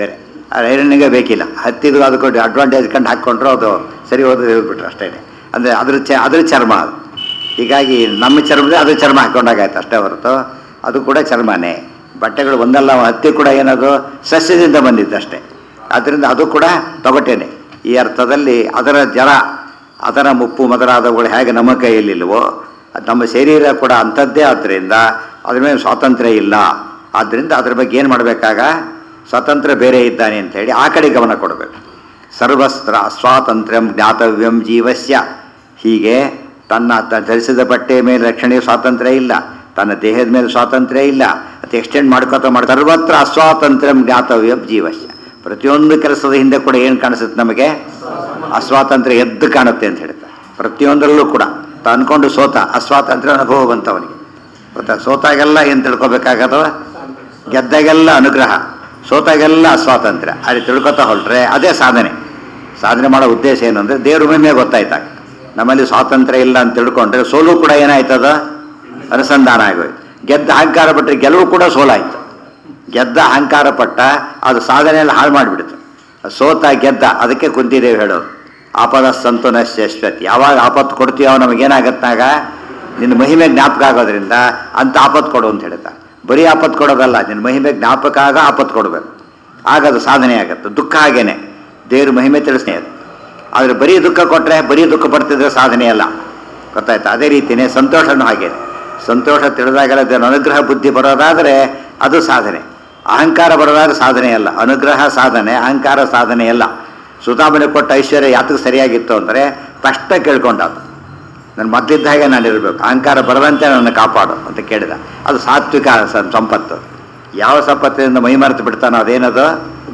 ಆ ಐರನ್ನಿಗೆ ಬೇಕಿಲ್ಲ ಹತ್ತಿದು ಅದಕ್ಕೆ ಅಡ್ವಾಂಟೇಜ್ ಕಂಡು ಹಾಕ್ಕೊಂಡ್ರು ಅದು ಸರಿ ಹೋದ್ರೆ ಹೇಳ್ಬಿಟ್ರು ಅಷ್ಟೇ ಅಂದರೆ ಅದ್ರ ಚ ಅದ್ರ ಚರ್ಮ ಅದು ಹೀಗಾಗಿ ನಮ್ಮ ಚರ್ಮದೇ ಅದು ಚರ್ಮ ಹಾಕ್ಕೊಂಡಾಗಾಯ್ತು ಅಷ್ಟೇ ಹೊರತು ಅದು ಕೂಡ ಚರ್ಮನೇ ಬಟ್ಟೆಗಳು ಒಂದಲ್ಲ ಹತ್ತಿ ಕೂಡ ಏನದು ಸಸ್ಯದಿಂದ ಬಂದಿದ್ದು ಅಷ್ಟೇ ಆದ್ದರಿಂದ ಅದು ಕೂಡ ತೊಗೊಟ್ಟೇನೆ ಈ ಅರ್ಥದಲ್ಲಿ ಅದರ ಜರ ಅದರ ಮುಪ್ಪು ಮೊದಲಾದವುಗಳು ಹೇಗೆ ನಮ್ಮ ಕೈಯಲ್ಲಿಲ್ವೋ ಅದು ನಮ್ಮ ಶರೀರ ಕೂಡ ಅಂಥದ್ದೇ ಆದ್ದರಿಂದ ಅದ್ರ ಮೇಲೆ ಸ್ವಾತಂತ್ರ್ಯ ಇಲ್ಲ ಆದ್ದರಿಂದ ಅದ್ರ ಬಗ್ಗೆ ಏನು ಮಾಡಬೇಕಾಗ ಸ್ವಾತಂತ್ರ್ಯ ಬೇರೆ ಇದ್ದಾನೆ ಅಂತ ಹೇಳಿ ಆ ಕಡೆ ಗಮನ ಕೊಡಬೇಕು ಸರ್ವಸ್ತ್ರ ಸ್ವಾತಂತ್ರ್ಯಂ ಜ್ಞಾತವ್ಯಂ ಜೀವಸ್ಯ ಹೀಗೆ ತನ್ನ ತ- ಧರಿಸಿದ ಬಟ್ಟೆಯ ಮೇಲೆ ರಕ್ಷಣೆಯ ಸ್ವಾತಂತ್ರ್ಯ ಇಲ್ಲ ತನ್ನ ದೇಹದ ಮೇಲೆ ಸ್ವಾತಂತ್ರ್ಯ ಇಲ್ಲ ಅದು ಎಕ್ಸ್ಟೆಂಡ್ ಮಾಡ್ಕೋತ ಮಾಡಿ ಸರ್ವತ್ರ ಅಸ್ವಾತಂತ್ರ್ಯಂ ಜ್ಞಾತವ್ಯಂ ಜೀವಸ್ಯ ಪ್ರತಿಯೊಂದು ಕೆಲಸದ ಹಿಂದೆ ಕೂಡ ಏನು ಕಾಣಿಸುತ್ತೆ ನಮಗೆ ಅಸ್ವಾತಂತ್ರ್ಯ ಎದ್ದು ಕಾಣುತ್ತೆ ಅಂತ ಹೇಳ್ತಾರೆ ಪ್ರತಿಯೊಂದರಲ್ಲೂ ಕೂಡ ತ ಅನ್ಕೊಂಡು ಸೋತ ಅಸ್ವಾತಂತ್ರ್ಯ ಅನುಭವ ಬಂತವನಿಗೆ ಗೊತ್ತಾ ಸೋತಾಗೆಲ್ಲ ಏನು ತಿಳ್ಕೊಬೇಕಾಗದ ಗೆದ್ದಾಗೆಲ್ಲ ಅನುಗ್ರಹ ಸೋತಾಗೆಲ್ಲ ಅಸ್ವಾತಂತ್ರ್ಯ ಅಲ್ಲಿ ತಿಳ್ಕೊತಾ ಹೊರಟ್ರೆ ಅದೇ ಸಾಧನೆ ಸಾಧನೆ ಮಾಡೋ ಉದ್ದೇಶ ಏನು ಅಂದರೆ ದೇವ್ರ ಮಹಿಮೆ ಗೊತ್ತಾಯ್ತಾಗ ನಮ್ಮಲ್ಲಿ ಸ್ವಾತಂತ್ರ್ಯ ಇಲ್ಲ ಅಂತ ತಿಳ್ಕೊಂಡ್ರೆ ಸೋಲು ಕೂಡ ಏನಾಯ್ತದ ಅನುಸಂಧಾನ ಆಗೋಯ್ತು ಗೆದ್ದ ಅಹಂಕಾರ ಪಟ್ಟರೆ ಗೆಲುವು ಕೂಡ ಸೋಲಾಯ್ತು ಗೆದ್ದ ಅಹಂಕಾರ ಪಟ್ಟ ಅದು ಸಾಧನೆಯಲ್ಲಿ ಹಾಳು ಮಾಡಿಬಿಡ್ತು ಸೋತ ಗೆದ್ದ ಅದಕ್ಕೆ ಕುಂತಿದ್ದೇವೆ ಹೇಳೋದು ಆಪದ ಸಂತು ನಶ್ಯಶ್ವತಿ ಯಾವಾಗ ಆಪತ್ತು ಕೊಡ್ತೀಯೋ ನಮಗೇನಾಗತ್ತಾಗ ನಿನ್ನ ಮಹಿಮೆ ಜ್ಞಾಪಕ ಆಗೋದ್ರಿಂದ ಅಂತ ಆಪತ್ತು ಕೊಡು ಅಂತ ಹೇಳ್ತಾರೆ ಬರೀ ಆಪತ್ತು ಕೊಡೋದಲ್ಲ ನಿನ್ನ ಮಹಿಮೆ ಜ್ಞಾಪಕ ಆಗ ಆಪತ್ತು ಕೊಡಬೇಕು ಆಗ ಅದು ಸಾಧನೆ ಆಗುತ್ತೆ ದುಃಖ ಹಾಗೇನೆ ದೇವ್ರ ಮಹಿಮೆ ತಿಳಿಸ್ನೇ ಅದು ಆದರೆ ಬರೀ ದುಃಖ ಕೊಟ್ಟರೆ ಬರೀ ದುಃಖ ಪಡ್ತಿದ್ರೆ ಸಾಧನೆ ಅಲ್ಲ ಗೊತ್ತಾಯ್ತಾ ಅದೇ ರೀತಿಯೇ ಸಂತೋಷನೂ ಹಾಗೇನೆ ಸಂತೋಷ ತಿಳಿದಾಗೆಲ್ಲ ದೇವರ ಅನುಗ್ರಹ ಬುದ್ಧಿ ಬರೋದಾದರೆ ಅದು ಸಾಧನೆ ಅಹಂಕಾರ ಬರೋದಾದ್ರೆ ಸಾಧನೆ ಅಲ್ಲ ಅನುಗ್ರಹ ಸಾಧನೆ ಅಹಂಕಾರ ಸಾಧನೆ ಅಲ್ಲ ಸುಧಾಮನೆ ಕೊಟ್ಟ ಐಶ್ವರ್ಯ ಯಾತಕ್ಕೆ ಸರಿಯಾಗಿತ್ತು ಅಂದರೆ ಕಷ್ಟ ಕೇಳ್ಕೊಂಡ ಅದು ನನ್ನ ಮೊದಲಿದ್ದ ಹಾಗೆ ನಾನು ಇರಬೇಕು ಅಹಂಕಾರ ಬರದಂತೆ ನನ್ನ ಕಾಪಾಡು ಅಂತ ಕೇಳಿದ ಅದು ಸಾತ್ವಿಕ ಸ- ಸಂಪತ್ತು ಯಾವ ಸಂಪತ್ತಿನಿಂದ ಮೈ ಮರೆತು ಬಿಡ್ತಾನೋ ಅದೇನದು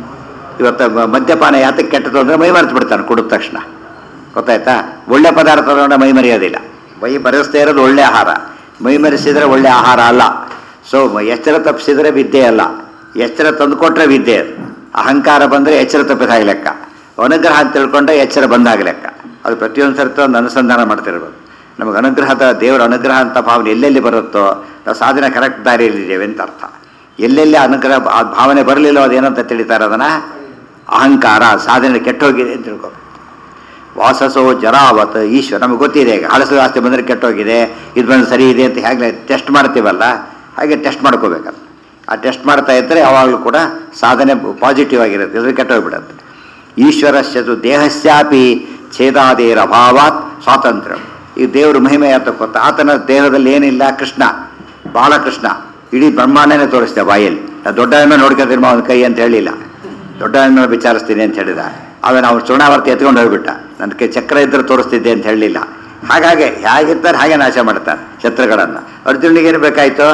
ಇವತ್ತು ಮ- ಮದ್ಯಪಾನ ಯಾತಕ್ಕೆ ಕೆಟ್ಟದು ಅಂದರೆ ಮೈ ಮರೆತು ಬಿಡ್ತಾನೆ ಕುಡಿದ ತಕ್ಷಣ ಗೊತ್ತಾಯ್ತಾ ಒಳ್ಳೆ ಪದಾರ್ಥ ತಗೊಂಡ್ರೆ ಮೈ ಮರೆಯೋದಿಲ್ಲ ಮೈ ಮರೆಸ್ತೇ ಇರೋದು ಒಳ್ಳೆ ಆಹಾರ ಮೈ ಮರೆಸಿದರೆ ಒಳ್ಳೆ ಆಹಾರ ಅಲ್ಲ ಸೊ ಎಚ್ಚರ ತಪ್ಪಿಸಿದರೆ ವಿದ್ಯೆ ಅಲ್ಲ ಎಚ್ಚರ ತಂದುಕೊಟ್ರೆ ವಿದ್ಯೆ ಅದು ಅಹಂಕಾರ ಬಂದರೆ ಎಚ್ಚರ ತಪ್ಪಿದಾಗ ಲೆಕ್ಕ ಅನುಗ್ರಹ ಅಂತ ತಿಳ್ಕೊಂಡ್ರೆ ಎಚ್ಚರ ಬಂದಾಗ ಲೆಕ್ಕ ಅದು ಪ್ರತಿಯೊಂದು ಸರ್ತಿ ಒಂದು ಅನುಸಂಧಾನ ಮಾಡ್ತಿರ್ಬೇಕು ನಮಗೆ ಅನುಗ್ರಹದ ದೇವರ ಅನುಗ್ರಹ ಅಂತ ಭಾವನೆ ಎಲ್ಲೆಲ್ಲಿ ಬರುತ್ತೋ ನಾವು ಸಾಧನೆ ಕರೆಕ್ಟ್ ದಾರಿಯಲ್ಲಿದ್ದೇವೆ ಅಂತ ಅರ್ಥ ಎಲ್ಲೆಲ್ಲಿ ಅನುಗ್ರಹ ಆ ಭಾವನೆ ಬರಲಿಲ್ಲ ಅದೇನಂತ ತಿಳಿತಾರೆ ಅದನ್ನು ಅಹಂಕಾರ ಸಾಧನೆ ಕೆಟ್ಟೋಗಿದೆ ಅಂತ ತಿಳ್ಕೊಬೇಕು ವಾಸಸೋ ಜರಾವತ್ ಈಶ್ವರ ನಮಗೆ ಗೊತ್ತಿದೆ ಈಗ ಹಳಸು ಆಸ್ತಿ ಬಂದರೆ ಕೆಟ್ಟೋಗಿದೆ ಇದು ಬಂದು ಸರಿ ಇದೆ ಅಂತ ಹೇಗೆ ಟೆಸ್ಟ್ ಮಾಡ್ತೀವಲ್ಲ ಹಾಗೆ ಟೆಸ್ಟ್ ಮಾಡ್ಕೋಬೇಕಂತ ಆ ಟೆಸ್ಟ್ ಮಾಡ್ತಾ ಇದ್ದರೆ ಯಾವಾಗಲೂ ಕೂಡ ಸಾಧನೆ ಪಾಸಿಟಿವ್ ಆಗಿರುತ್ತೆ ಇದ್ರೆ ಕೆಟ್ಟೋಗ್ಬಿಡುತ್ತೆ ಈಶ್ವರಸ್ಯತು ದೇಹಸ್ಯಾಪಿ ಛೇದಾದೇರ ಅಭಾವಾತ್ ಸ್ವಾತಂತ್ರ್ಯ ಈ ದೇವರು ಮಹಿಮೆ ಅಂತ ಗೊತ್ತಾ ಆತನ ದೇಹದಲ್ಲಿ ಏನಿಲ್ಲ ಕೃಷ್ಣ ಬಾಲಕೃಷ್ಣ ಇಡೀ ಬ್ರಹ್ಮಾಂಡನೇ ತೋರಿಸಿದೆ ಬಾಯಲ್ಲಿ ನಾ ದೊಡ್ಡ ಮೇಲೆ ನೋಡ್ಕೊತೀನಿ ಅವನ ಕೈ ಅಂತ ಹೇಳಿಲ್ಲ ದೊಡ್ಡ ಮೇಲೆ ವಿಚಾರಿಸ್ತೀನಿ ಅಂತ ಹೇಳಿದ ಅವನು ಅವ್ನು ಚುನಾವರ್ತಿ ಎತ್ಕೊಂಡು ಹೋಗ್ಬಿಟ್ಟ ನನ್ನ ಕೈ ಚಕ್ರ ಇದ್ರೆ ತೋರಿಸ್ತಿದ್ದೆ ಅಂತ ಹೇಳಲಿಲ್ಲ ಹಾಗಾಗಿ ಹೇಗಿರ್ತಾರೆ ಹಾಗೆ ನಾಶ ಮಾಡ್ತಾರೆ ಶತ್ರುಗಳನ್ನು ಅರ್ಜುನಿಗೆ ಏನು ಬೇಕಾಯ್ತು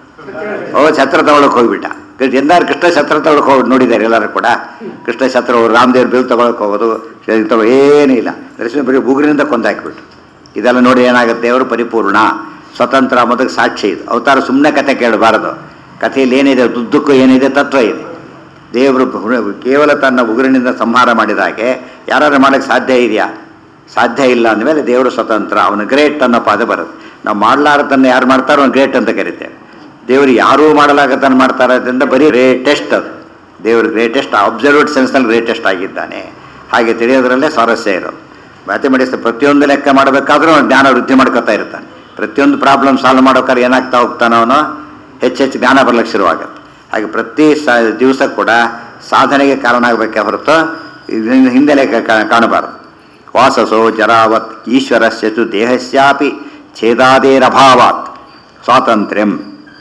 ಓ ಛತ್ರ ತಗೊಳಕ್ ಹೋಗ್ಬಿಟ್ಟ ಎಂದಾರು ಕೃಷ್ಣ ಛತ್ರ ತಗೊಳಕ್ ಹೋಗಿ ನೋಡಿದ್ದಾರೆ ಎಲ್ಲರೂ ಕೂಡ ಕೃಷ್ಣ ಛತ್ರ ಅವರು ರಾಮದೇವ್ರ ಬಿಲ್ ತಗೊಳಕ್ ಹೋಗೋದು ಇದು ತಗೋ ಏನೂ ಇಲ್ಲ ದರ್ಶನ ಬರೀ ಬುಗುರಿನಿಂದ ಕೊಂದಾಕಿಬಿಟ್ಟು ಇದೆಲ್ಲ ನೋಡಿ ಏನಾಗುತ್ತೆ ಅವರು ಪರಿಪೂರ್ಣ ಸ್ವತಂತ್ರ ಮೊದಲು ಸಾಕ್ಷಿ ಇದು ಅವತಾರ ಸುಮ್ಮನೆ ಕತೆ ಕೇಳಬಾರದು ಕಥೆಯಲ್ಲಿ ಏನಿದೆ ದುದ್ದಕ್ಕೂ ಏನಿದೆ ತತ್ವ ಇದೆ ದೇವರು ಬು- ಕೇವಲ ತನ್ನ ಉಗುರಿನಿಂದ ಸಂಹಾರ ಮಾಡಿದ ಹಾಗೆ ಯಾರು ಮಾಡೋಕ್ಕೆ ಸಾಧ್ಯ ಇದೆಯಾ ಸಾಧ್ಯ ಇಲ್ಲ ಅಂದಮೇಲೆ ದೇವರು ಸ್ವತಂತ್ರ ಅವನು ಗ್ರೇಟ್ ಅನ್ನೋ ಪದ ಬರುತ್ತೆ ನಾವು ಮಾಡಲಾರದನ್ನು ಯಾರು ಮಾಡ್ತಾರೋ ಅವ್ನು ಗ್ರೇಟ್ ಅಂತ ಕರಿತೇವೆ ದೇವರು ಯಾರೂ ಮಾಡಲಾಗದನ್ನು ಮಾಡ್ತಾರೆ ಅದರಿಂದ ಬರೀ ಗ್ರೇಟೆಸ್ಟ್ ಅದು ದೇವರು ಗ್ರೇಟೆಸ್ಟ್ ಅಬ್ಸರ್ವ್ಡ್ ಸೆನ್ಸ್ನಲ್ಲಿ ಗ್ರೇಟೆಸ್ಟ್ ಆಗಿದ್ದಾನೆ ಹಾಗೆ ತಿಳಿಯೋದ್ರಲ್ಲೇ ಸ್ವಾರಸ್ಯ ಇರೋದು ಮ್ಯಾಥಮೆಟಿಕ್ಸ್ ಪ್ರತಿಯೊಂದು ಲೆಕ್ಕ ಮಾಡಬೇಕಾದ್ರೂ ಅವ್ನು ಜ್ಞಾನ ವೃದ್ಧಿ ಮಾಡ್ಕೊತಾ ಇರ್ತಾನೆ ಪ್ರತಿಯೊಂದು ಪ್ರಾಬ್ಲಮ್ ಸಾಲ್ವ್ ಮಾಡೋಕ್ಕಾರೆ ಏನಾಗ್ತಾ ಹೋಗ್ತಾನೋ ಅವನು ಹೆಚ್ಚೆಚ್ಚು ಜ್ಞಾನ ಬರ್ಲಿಕ್ಕೆ ಶುರುವಾಗುತ್ತೆ ಹಾಗೆ ಪ್ರತಿ ಸ ದಿವಸ ಕೂಡ ಸಾಧನೆಗೆ ಕಾರಣ ಆಗಬೇಕೆ ಹೊರತು ಇದರಿಂದ ಹಿಂದೆ ಲೆಕ್ಕ ಕಾ- ಕಾಣಬಾರದು ವಾಸಸೋ ಜರಾವತ್ ಈಶ್ವರಸ್ಯತು ದೇಹಸ್ಯಾಪಿ ಛೇದಾದೇರಭಾವಾತ್ ಸ್ವಾತಂತ್ರ್ಯಂ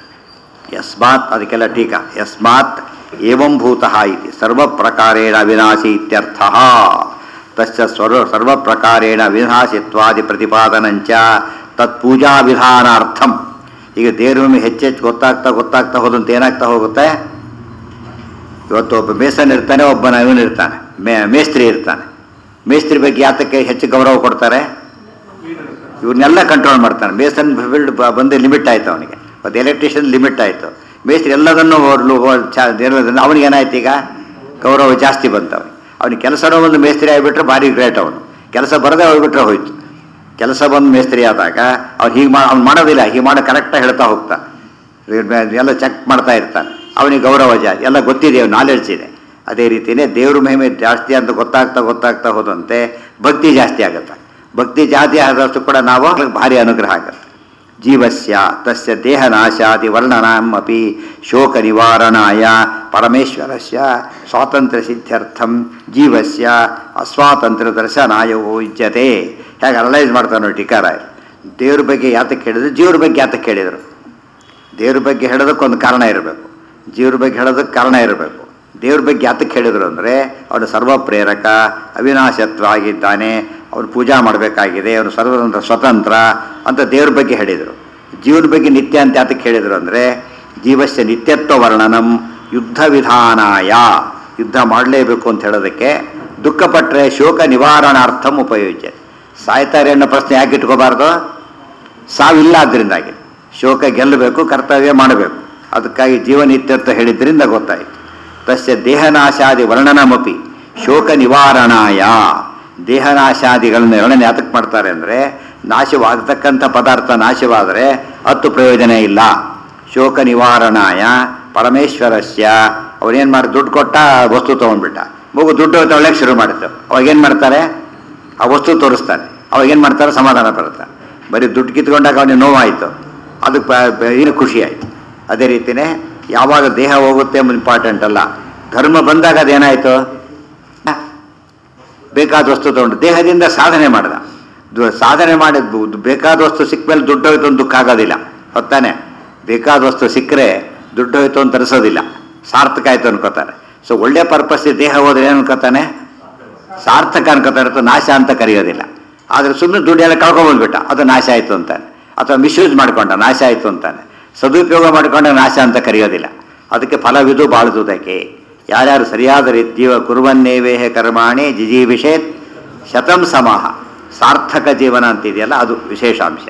ಯಸ್ಮಾತ್ ಅದಕ್ಕೆಲ್ಲ ಟೀಕಾ ಯಸ್ಮಾತ್ ಏವಂ ಭೂತಃ ಇತಿ ಸರ್ವಪ್ರಕಾರೇಣ ವಿನಾಶಿ ಇತ್ಯರ್ಥ ತಸ್ಯ ಸರ್ವ ಸರ್ವಪ್ರಕಾರೇಣ ವಿನಾಶಿತ್ವಾದಿ ಪ್ರತಿಪಾದನಂಚ ತತ್ಪೂಜಾ ವಿಧಾನಾರ್ಥಂ ಈಗ ದೇವ್ರ ಹೆಚ್ಚೆಚ್ಚು ಗೊತ್ತಾಗ್ತಾ ಗೊತ್ತಾಗ್ತಾ ಹೋದಂತ ಏನಾಗ್ತಾ ಹೋಗುತ್ತೆ ಇವತ್ತು ಒಬ್ಬ ಮೇಸನ್ ಇರ್ತಾನೆ ಒಬ್ಬನ ಇವನು ಇರ್ತಾನೆ ಮೇ ಮೇಸ್ತ್ರಿ ಇರ್ತಾನೆ ಮೇಸ್ತ್ರಿ ಬಗ್ಗೆ ಯಾತಕ್ಕೆ ಹೆಚ್ಚು ಗೌರವ ಕೊಡ್ತಾರೆ ಇವ್ರನ್ನೆಲ್ಲ ಕಂಟ್ರೋಲ್ ಮಾಡ್ತಾನೆ ಮೇಸನ್ ಫೀಲ್ಡ್ ಬಂದು ಲಿಮಿಟ್ ಆಯ್ತು ಅವನಿಗೆ ಮತ್ತು ಎಲೆಕ್ಟ್ರಿಷಿಯನ್ ಲಿಮಿಟ್ ಆಯಿತು ಮೇಸ್ತ್ರಿ ಎಲ್ಲದನ್ನು ಓಡ್ಲು ಓಡ್- ಚಾ ಇರೋದ್ರಿಂದ ಅವನಿಗೆ ಏನಾಯ್ತು ಈಗ ಗೌರವ ಜಾಸ್ತಿ ಬಂತು ಅವನಿಗೆ ಅವನಿಗೆ ಕೆಲಸನೂ ಒಂದು ಮೇಸ್ತ್ರಿ ಆಗಿಬಿಟ್ರೆ ಭಾರಿ ಗ್ರೇಟ್ ಅವನು ಕೆಲಸ ಬರದೇ ಹೋಗ್ಬಿಟ್ರೆ ಹೋಯ್ತು ಕೆಲಸ ಬಂದು ಮೇಸ್ತ್ರಿ ಆದಾಗ ಅವ್ನು ಹೀಗೆ ಮಾ ಅವ್ನು ಮಾಡೋದಿಲ್ಲ ಹೀಗೆ ಮಾಡೋ ಕರೆಕ್ಟಾಗಿ ಹೇಳ್ತಾ ಹೋಗ್ತಾನೆ ಎಲ್ಲ ಚೆಕ್ ಮಾಡ್ತಾ ಇರ್ತಾನೆ ಅವನಿಗೆ ಗೌರವ ಜಾಸ್ತಿ ಎಲ್ಲ ಗೊತ್ತಿದೆ ನಾಲೆಡ್ಜ್ ಇದೆ ಅದೇ ರೀತಿಯೇ ದೇವ್ರ ಮಹಿಮೆ ಜಾಸ್ತಿ ಅಂತ ಗೊತ್ತಾಗ್ತಾ ಗೊತ್ತಾಗ್ತಾ ಹೋದಂತೆ ಭಕ್ತಿ ಜಾಸ್ತಿ ಆಗುತ್ತೆ ಭಕ್ತಿ ಜಾಸ್ತಿ ಆದಷ್ಟು ಕೂಡ ನಾವು ಭಾರಿ ಅನುಗ್ರಹ ಆಗುತ್ತೆ ಜೀವಸ್ಯ ತಸ್ಯ ದೇಹನಾಶಾದಿ ವರ್ಣನಾಂ ಅಪಿ ಶೋಕ ನಿವಾರಣಾಯ ಪರಮೇಶ್ವರಸ್ಯ ಸ್ವಾತಂತ್ರ್ಯ ಸಿದ್ಧ್ಯರ್ಥಂ ಜೀವಸ್ಯ ಅಸ್ವಾತಂತ್ರ್ಯ ದರ್ಶನಾಯ ಉಚ್ಯತೆ ಹೇಗೆ ಅನಲೈಸ್ ಮಾಡ್ತಾರೆ ನೋಡಿ ಟೀಕಾರ ದೇವ್ರ ಬಗ್ಗೆ ಯಾತಕ್ಕೆ ಹೇಳಿದ್ರು ಜೀವ್ರ ಬಗ್ಗೆ ಯಾತಕ್ಕೆ ಹೇಳಿದರು ದೇವ್ರ ಬಗ್ಗೆ ಹೇಳೋದಕ್ಕೆ ಒಂದು ಕಾರಣ ಇರಬೇಕು ಜೀವ್ರ ಬಗ್ಗೆ ಹೇಳೋದಕ್ಕೆ ಕಾರಣ ಇರಬೇಕು ದೇವ್ರ ಬಗ್ಗೆ ಯಾತಕ್ಕೆ ಹೇಳಿದರು ಅಂದರೆ ಅವನು ಸರ್ವ ಪ್ರೇರಕ ಅವಿನಾಶತ್ವ ಆಗಿದ್ದಾನೆ ಅವನು ಪೂಜಾ ಮಾಡಬೇಕಾಗಿದೆ ಅವನು ಸರ್ವತಂತ್ರ ಸ್ವತಂತ್ರ ಅಂತ ದೇವ್ರ ಬಗ್ಗೆ ಹೇಳಿದರು ಜೀವನ ಬಗ್ಗೆ ನಿತ್ಯ ಅಂತ ಯಾತಕ್ಕೆ ಹೇಳಿದರು ಅಂದರೆ ಜೀವಸ್ಯ ನಿತ್ಯತ್ವ ವರ್ಣನಂ ಯುದ್ಧ ವಿಧಾನಾಯ ಯುದ್ಧ ಮಾಡಲೇಬೇಕು ಅಂತ ಹೇಳೋದಕ್ಕೆ ದುಃಖಪಟ್ಟರೆ ಶೋಕ ನಿವಾರಣಾರ್ಥಂ ಉಪಯೋಜ್ಯ ಸಾಯ್ತಾರೆ ಅನ್ನೋ ಪ್ರಶ್ನೆ ಯಾಕೆ ಇಟ್ಕೋಬಾರ್ದು ಸಾವಿಲ್ಲ ಅದರಿಂದಾಗಿ ಶೋಕ ಗೆಲ್ಲಬೇಕು ಕರ್ತವ್ಯ ಮಾಡಬೇಕು ಅದಕ್ಕಾಗಿ ಜೀವನಿತ್ಯತ್ವ ಹೇಳಿದ್ರಿಂದ ಗೊತ್ತಾಯಿತು ತಸ್ಯ ದೇಹನಾಶಾದಿ ವರ್ಣನಮಪಿ ಶೋಕ ನಿವಾರಣಾಯ ದೇಹನಾಶಾದಿಗಳನ್ನ ವರ್ಣನೆ ಯಾತಕ್ಕೆ ಮಾಡ್ತಾರೆ ಅಂದರೆ ನಾಶವಾಗತಕ್ಕಂಥ ಪದಾರ್ಥ ನಾಶವಾದರೆ ಹತ್ತು ಪ್ರಯೋಜನ ಇಲ್ಲ ಶೋಕ ನಿವಾರಣಾಯ ಪರಮೇಶ್ವರಸ್ಯ ಅವನೇನು ಮಾಡಿ ದುಡ್ಡು ಕೊಟ್ಟ ವಸ್ತು ತೊಗೊಂಡ್ಬಿಟ್ಟ ಮಗು ದುಡ್ಡು ತೊಗೊಳ್ಳೋಕೆ ಶುರು ಮಾಡಿತ್ತು ಅವಾಗೇನು ಮಾಡ್ತಾರೆ ಆ ವಸ್ತು ತೋರಿಸ್ತಾನೆ ಅವಾಗೇನು ಮಾಡ್ತಾರೆ ಸಮಾಧಾನ ಪಡ್ತಾರೆ ಬರೀ ದುಡ್ಡು ಕಿತ್ಕೊಂಡಾಗ ಅವನಿಗೆ ನೋವಾಯಿತು ಅದಕ್ಕೆ ಪ- ಪ- ಏನು ಖುಷಿ ಆಯಿತು ಅದೇ ರೀತಿಯೇ ಯಾವಾಗ ದೇಹ ಹೋಗುತ್ತೆ ಎಂಬುದು ಇಂಪಾರ್ಟೆಂಟ್ ಅಲ್ಲ ಧರ್ಮ ಬಂದಾಗ ಅದೇನಾಯಿತು ಬೇಕಾದ ವಸ್ತು ತಗೊಂಡು ದೇಹದಿಂದ ಸಾಧನೆ ಮಾಡ್ದ ದು- ಸಾಧನೆ ಮಾಡಿದ್ದು ಬೇಕಾದ ವಸ್ತು ಸಿಕ್ಕ ಮೇಲೆ ದುಡ್ಡು ಹೋಯ್ತು ಅಂತ ದುಃಖ ಆಗೋದಿಲ್ಲ ಹೊತ್ತಾನೆ ಬೇಕಾದ ವಸ್ತು ಸಿಕ್ಕರೆ ದುಡ್ಡು ಹೋಯ್ತು ಅಂತ ಅನಿಸೋದಿಲ್ಲ ಸಾರ್ಥಕ ಆಯ್ತು ಅನ್ಕೋತಾನೆ ಸೊ ಒಳ್ಳೆ ಪರ್ಪಸ್ ದೇಹ ಹೋದ್ರೆ ಏನು ಅನ್ಕೋತಾನೆ ಸಾರ್ಥಕ ಅನ್ಕೋತಾ ಇರುತ್ತೆ ನಾಶ ಅಂತ ಕರೆಯೋದಿಲ್ಲ ಆದರೆ ಸುಮ್ಮನೆ ದುಡ್ಡೆಲ್ಲ ಕಳ್ಕೊಂಡ್ಬಂದ್ಬಿಟ್ಟ ಅದು ನಾಶ ಆಯಿತು ಅಂತಾನೆ ಅಥವಾ ಮಿಸ್ಯೂಸ್ ಮಾಡ್ಕೊಂಡ ನಾಶ ಆಯಿತು ಅಂತಾನೆ ಸದುಪಯೋಗ ಮಾಡಿಕೊಂಡ ನಾಶ ಅಂತ ಕರೆಯೋದಿಲ್ಲ ಅದಕ್ಕೆ ಫಲವಿದು ಬಾಳುವುದಕ್ಕೆ ಯಾರ್ಯಾರು ಸರಿಯಾದ ರೀತಿ ಜೀವ ಕುರುವನ್ನೇವೇಹ ಕರ್ಮಾಣಿ ಜಿಜೀವಿಷೇತ್ ಶತಂ ಸಮಾಹ ಸಾರ್ಥಕ ಜೀವನ ಅಂತಿದೆಯಲ್ಲ ಅದು ವಿಶೇಷಾಂಶ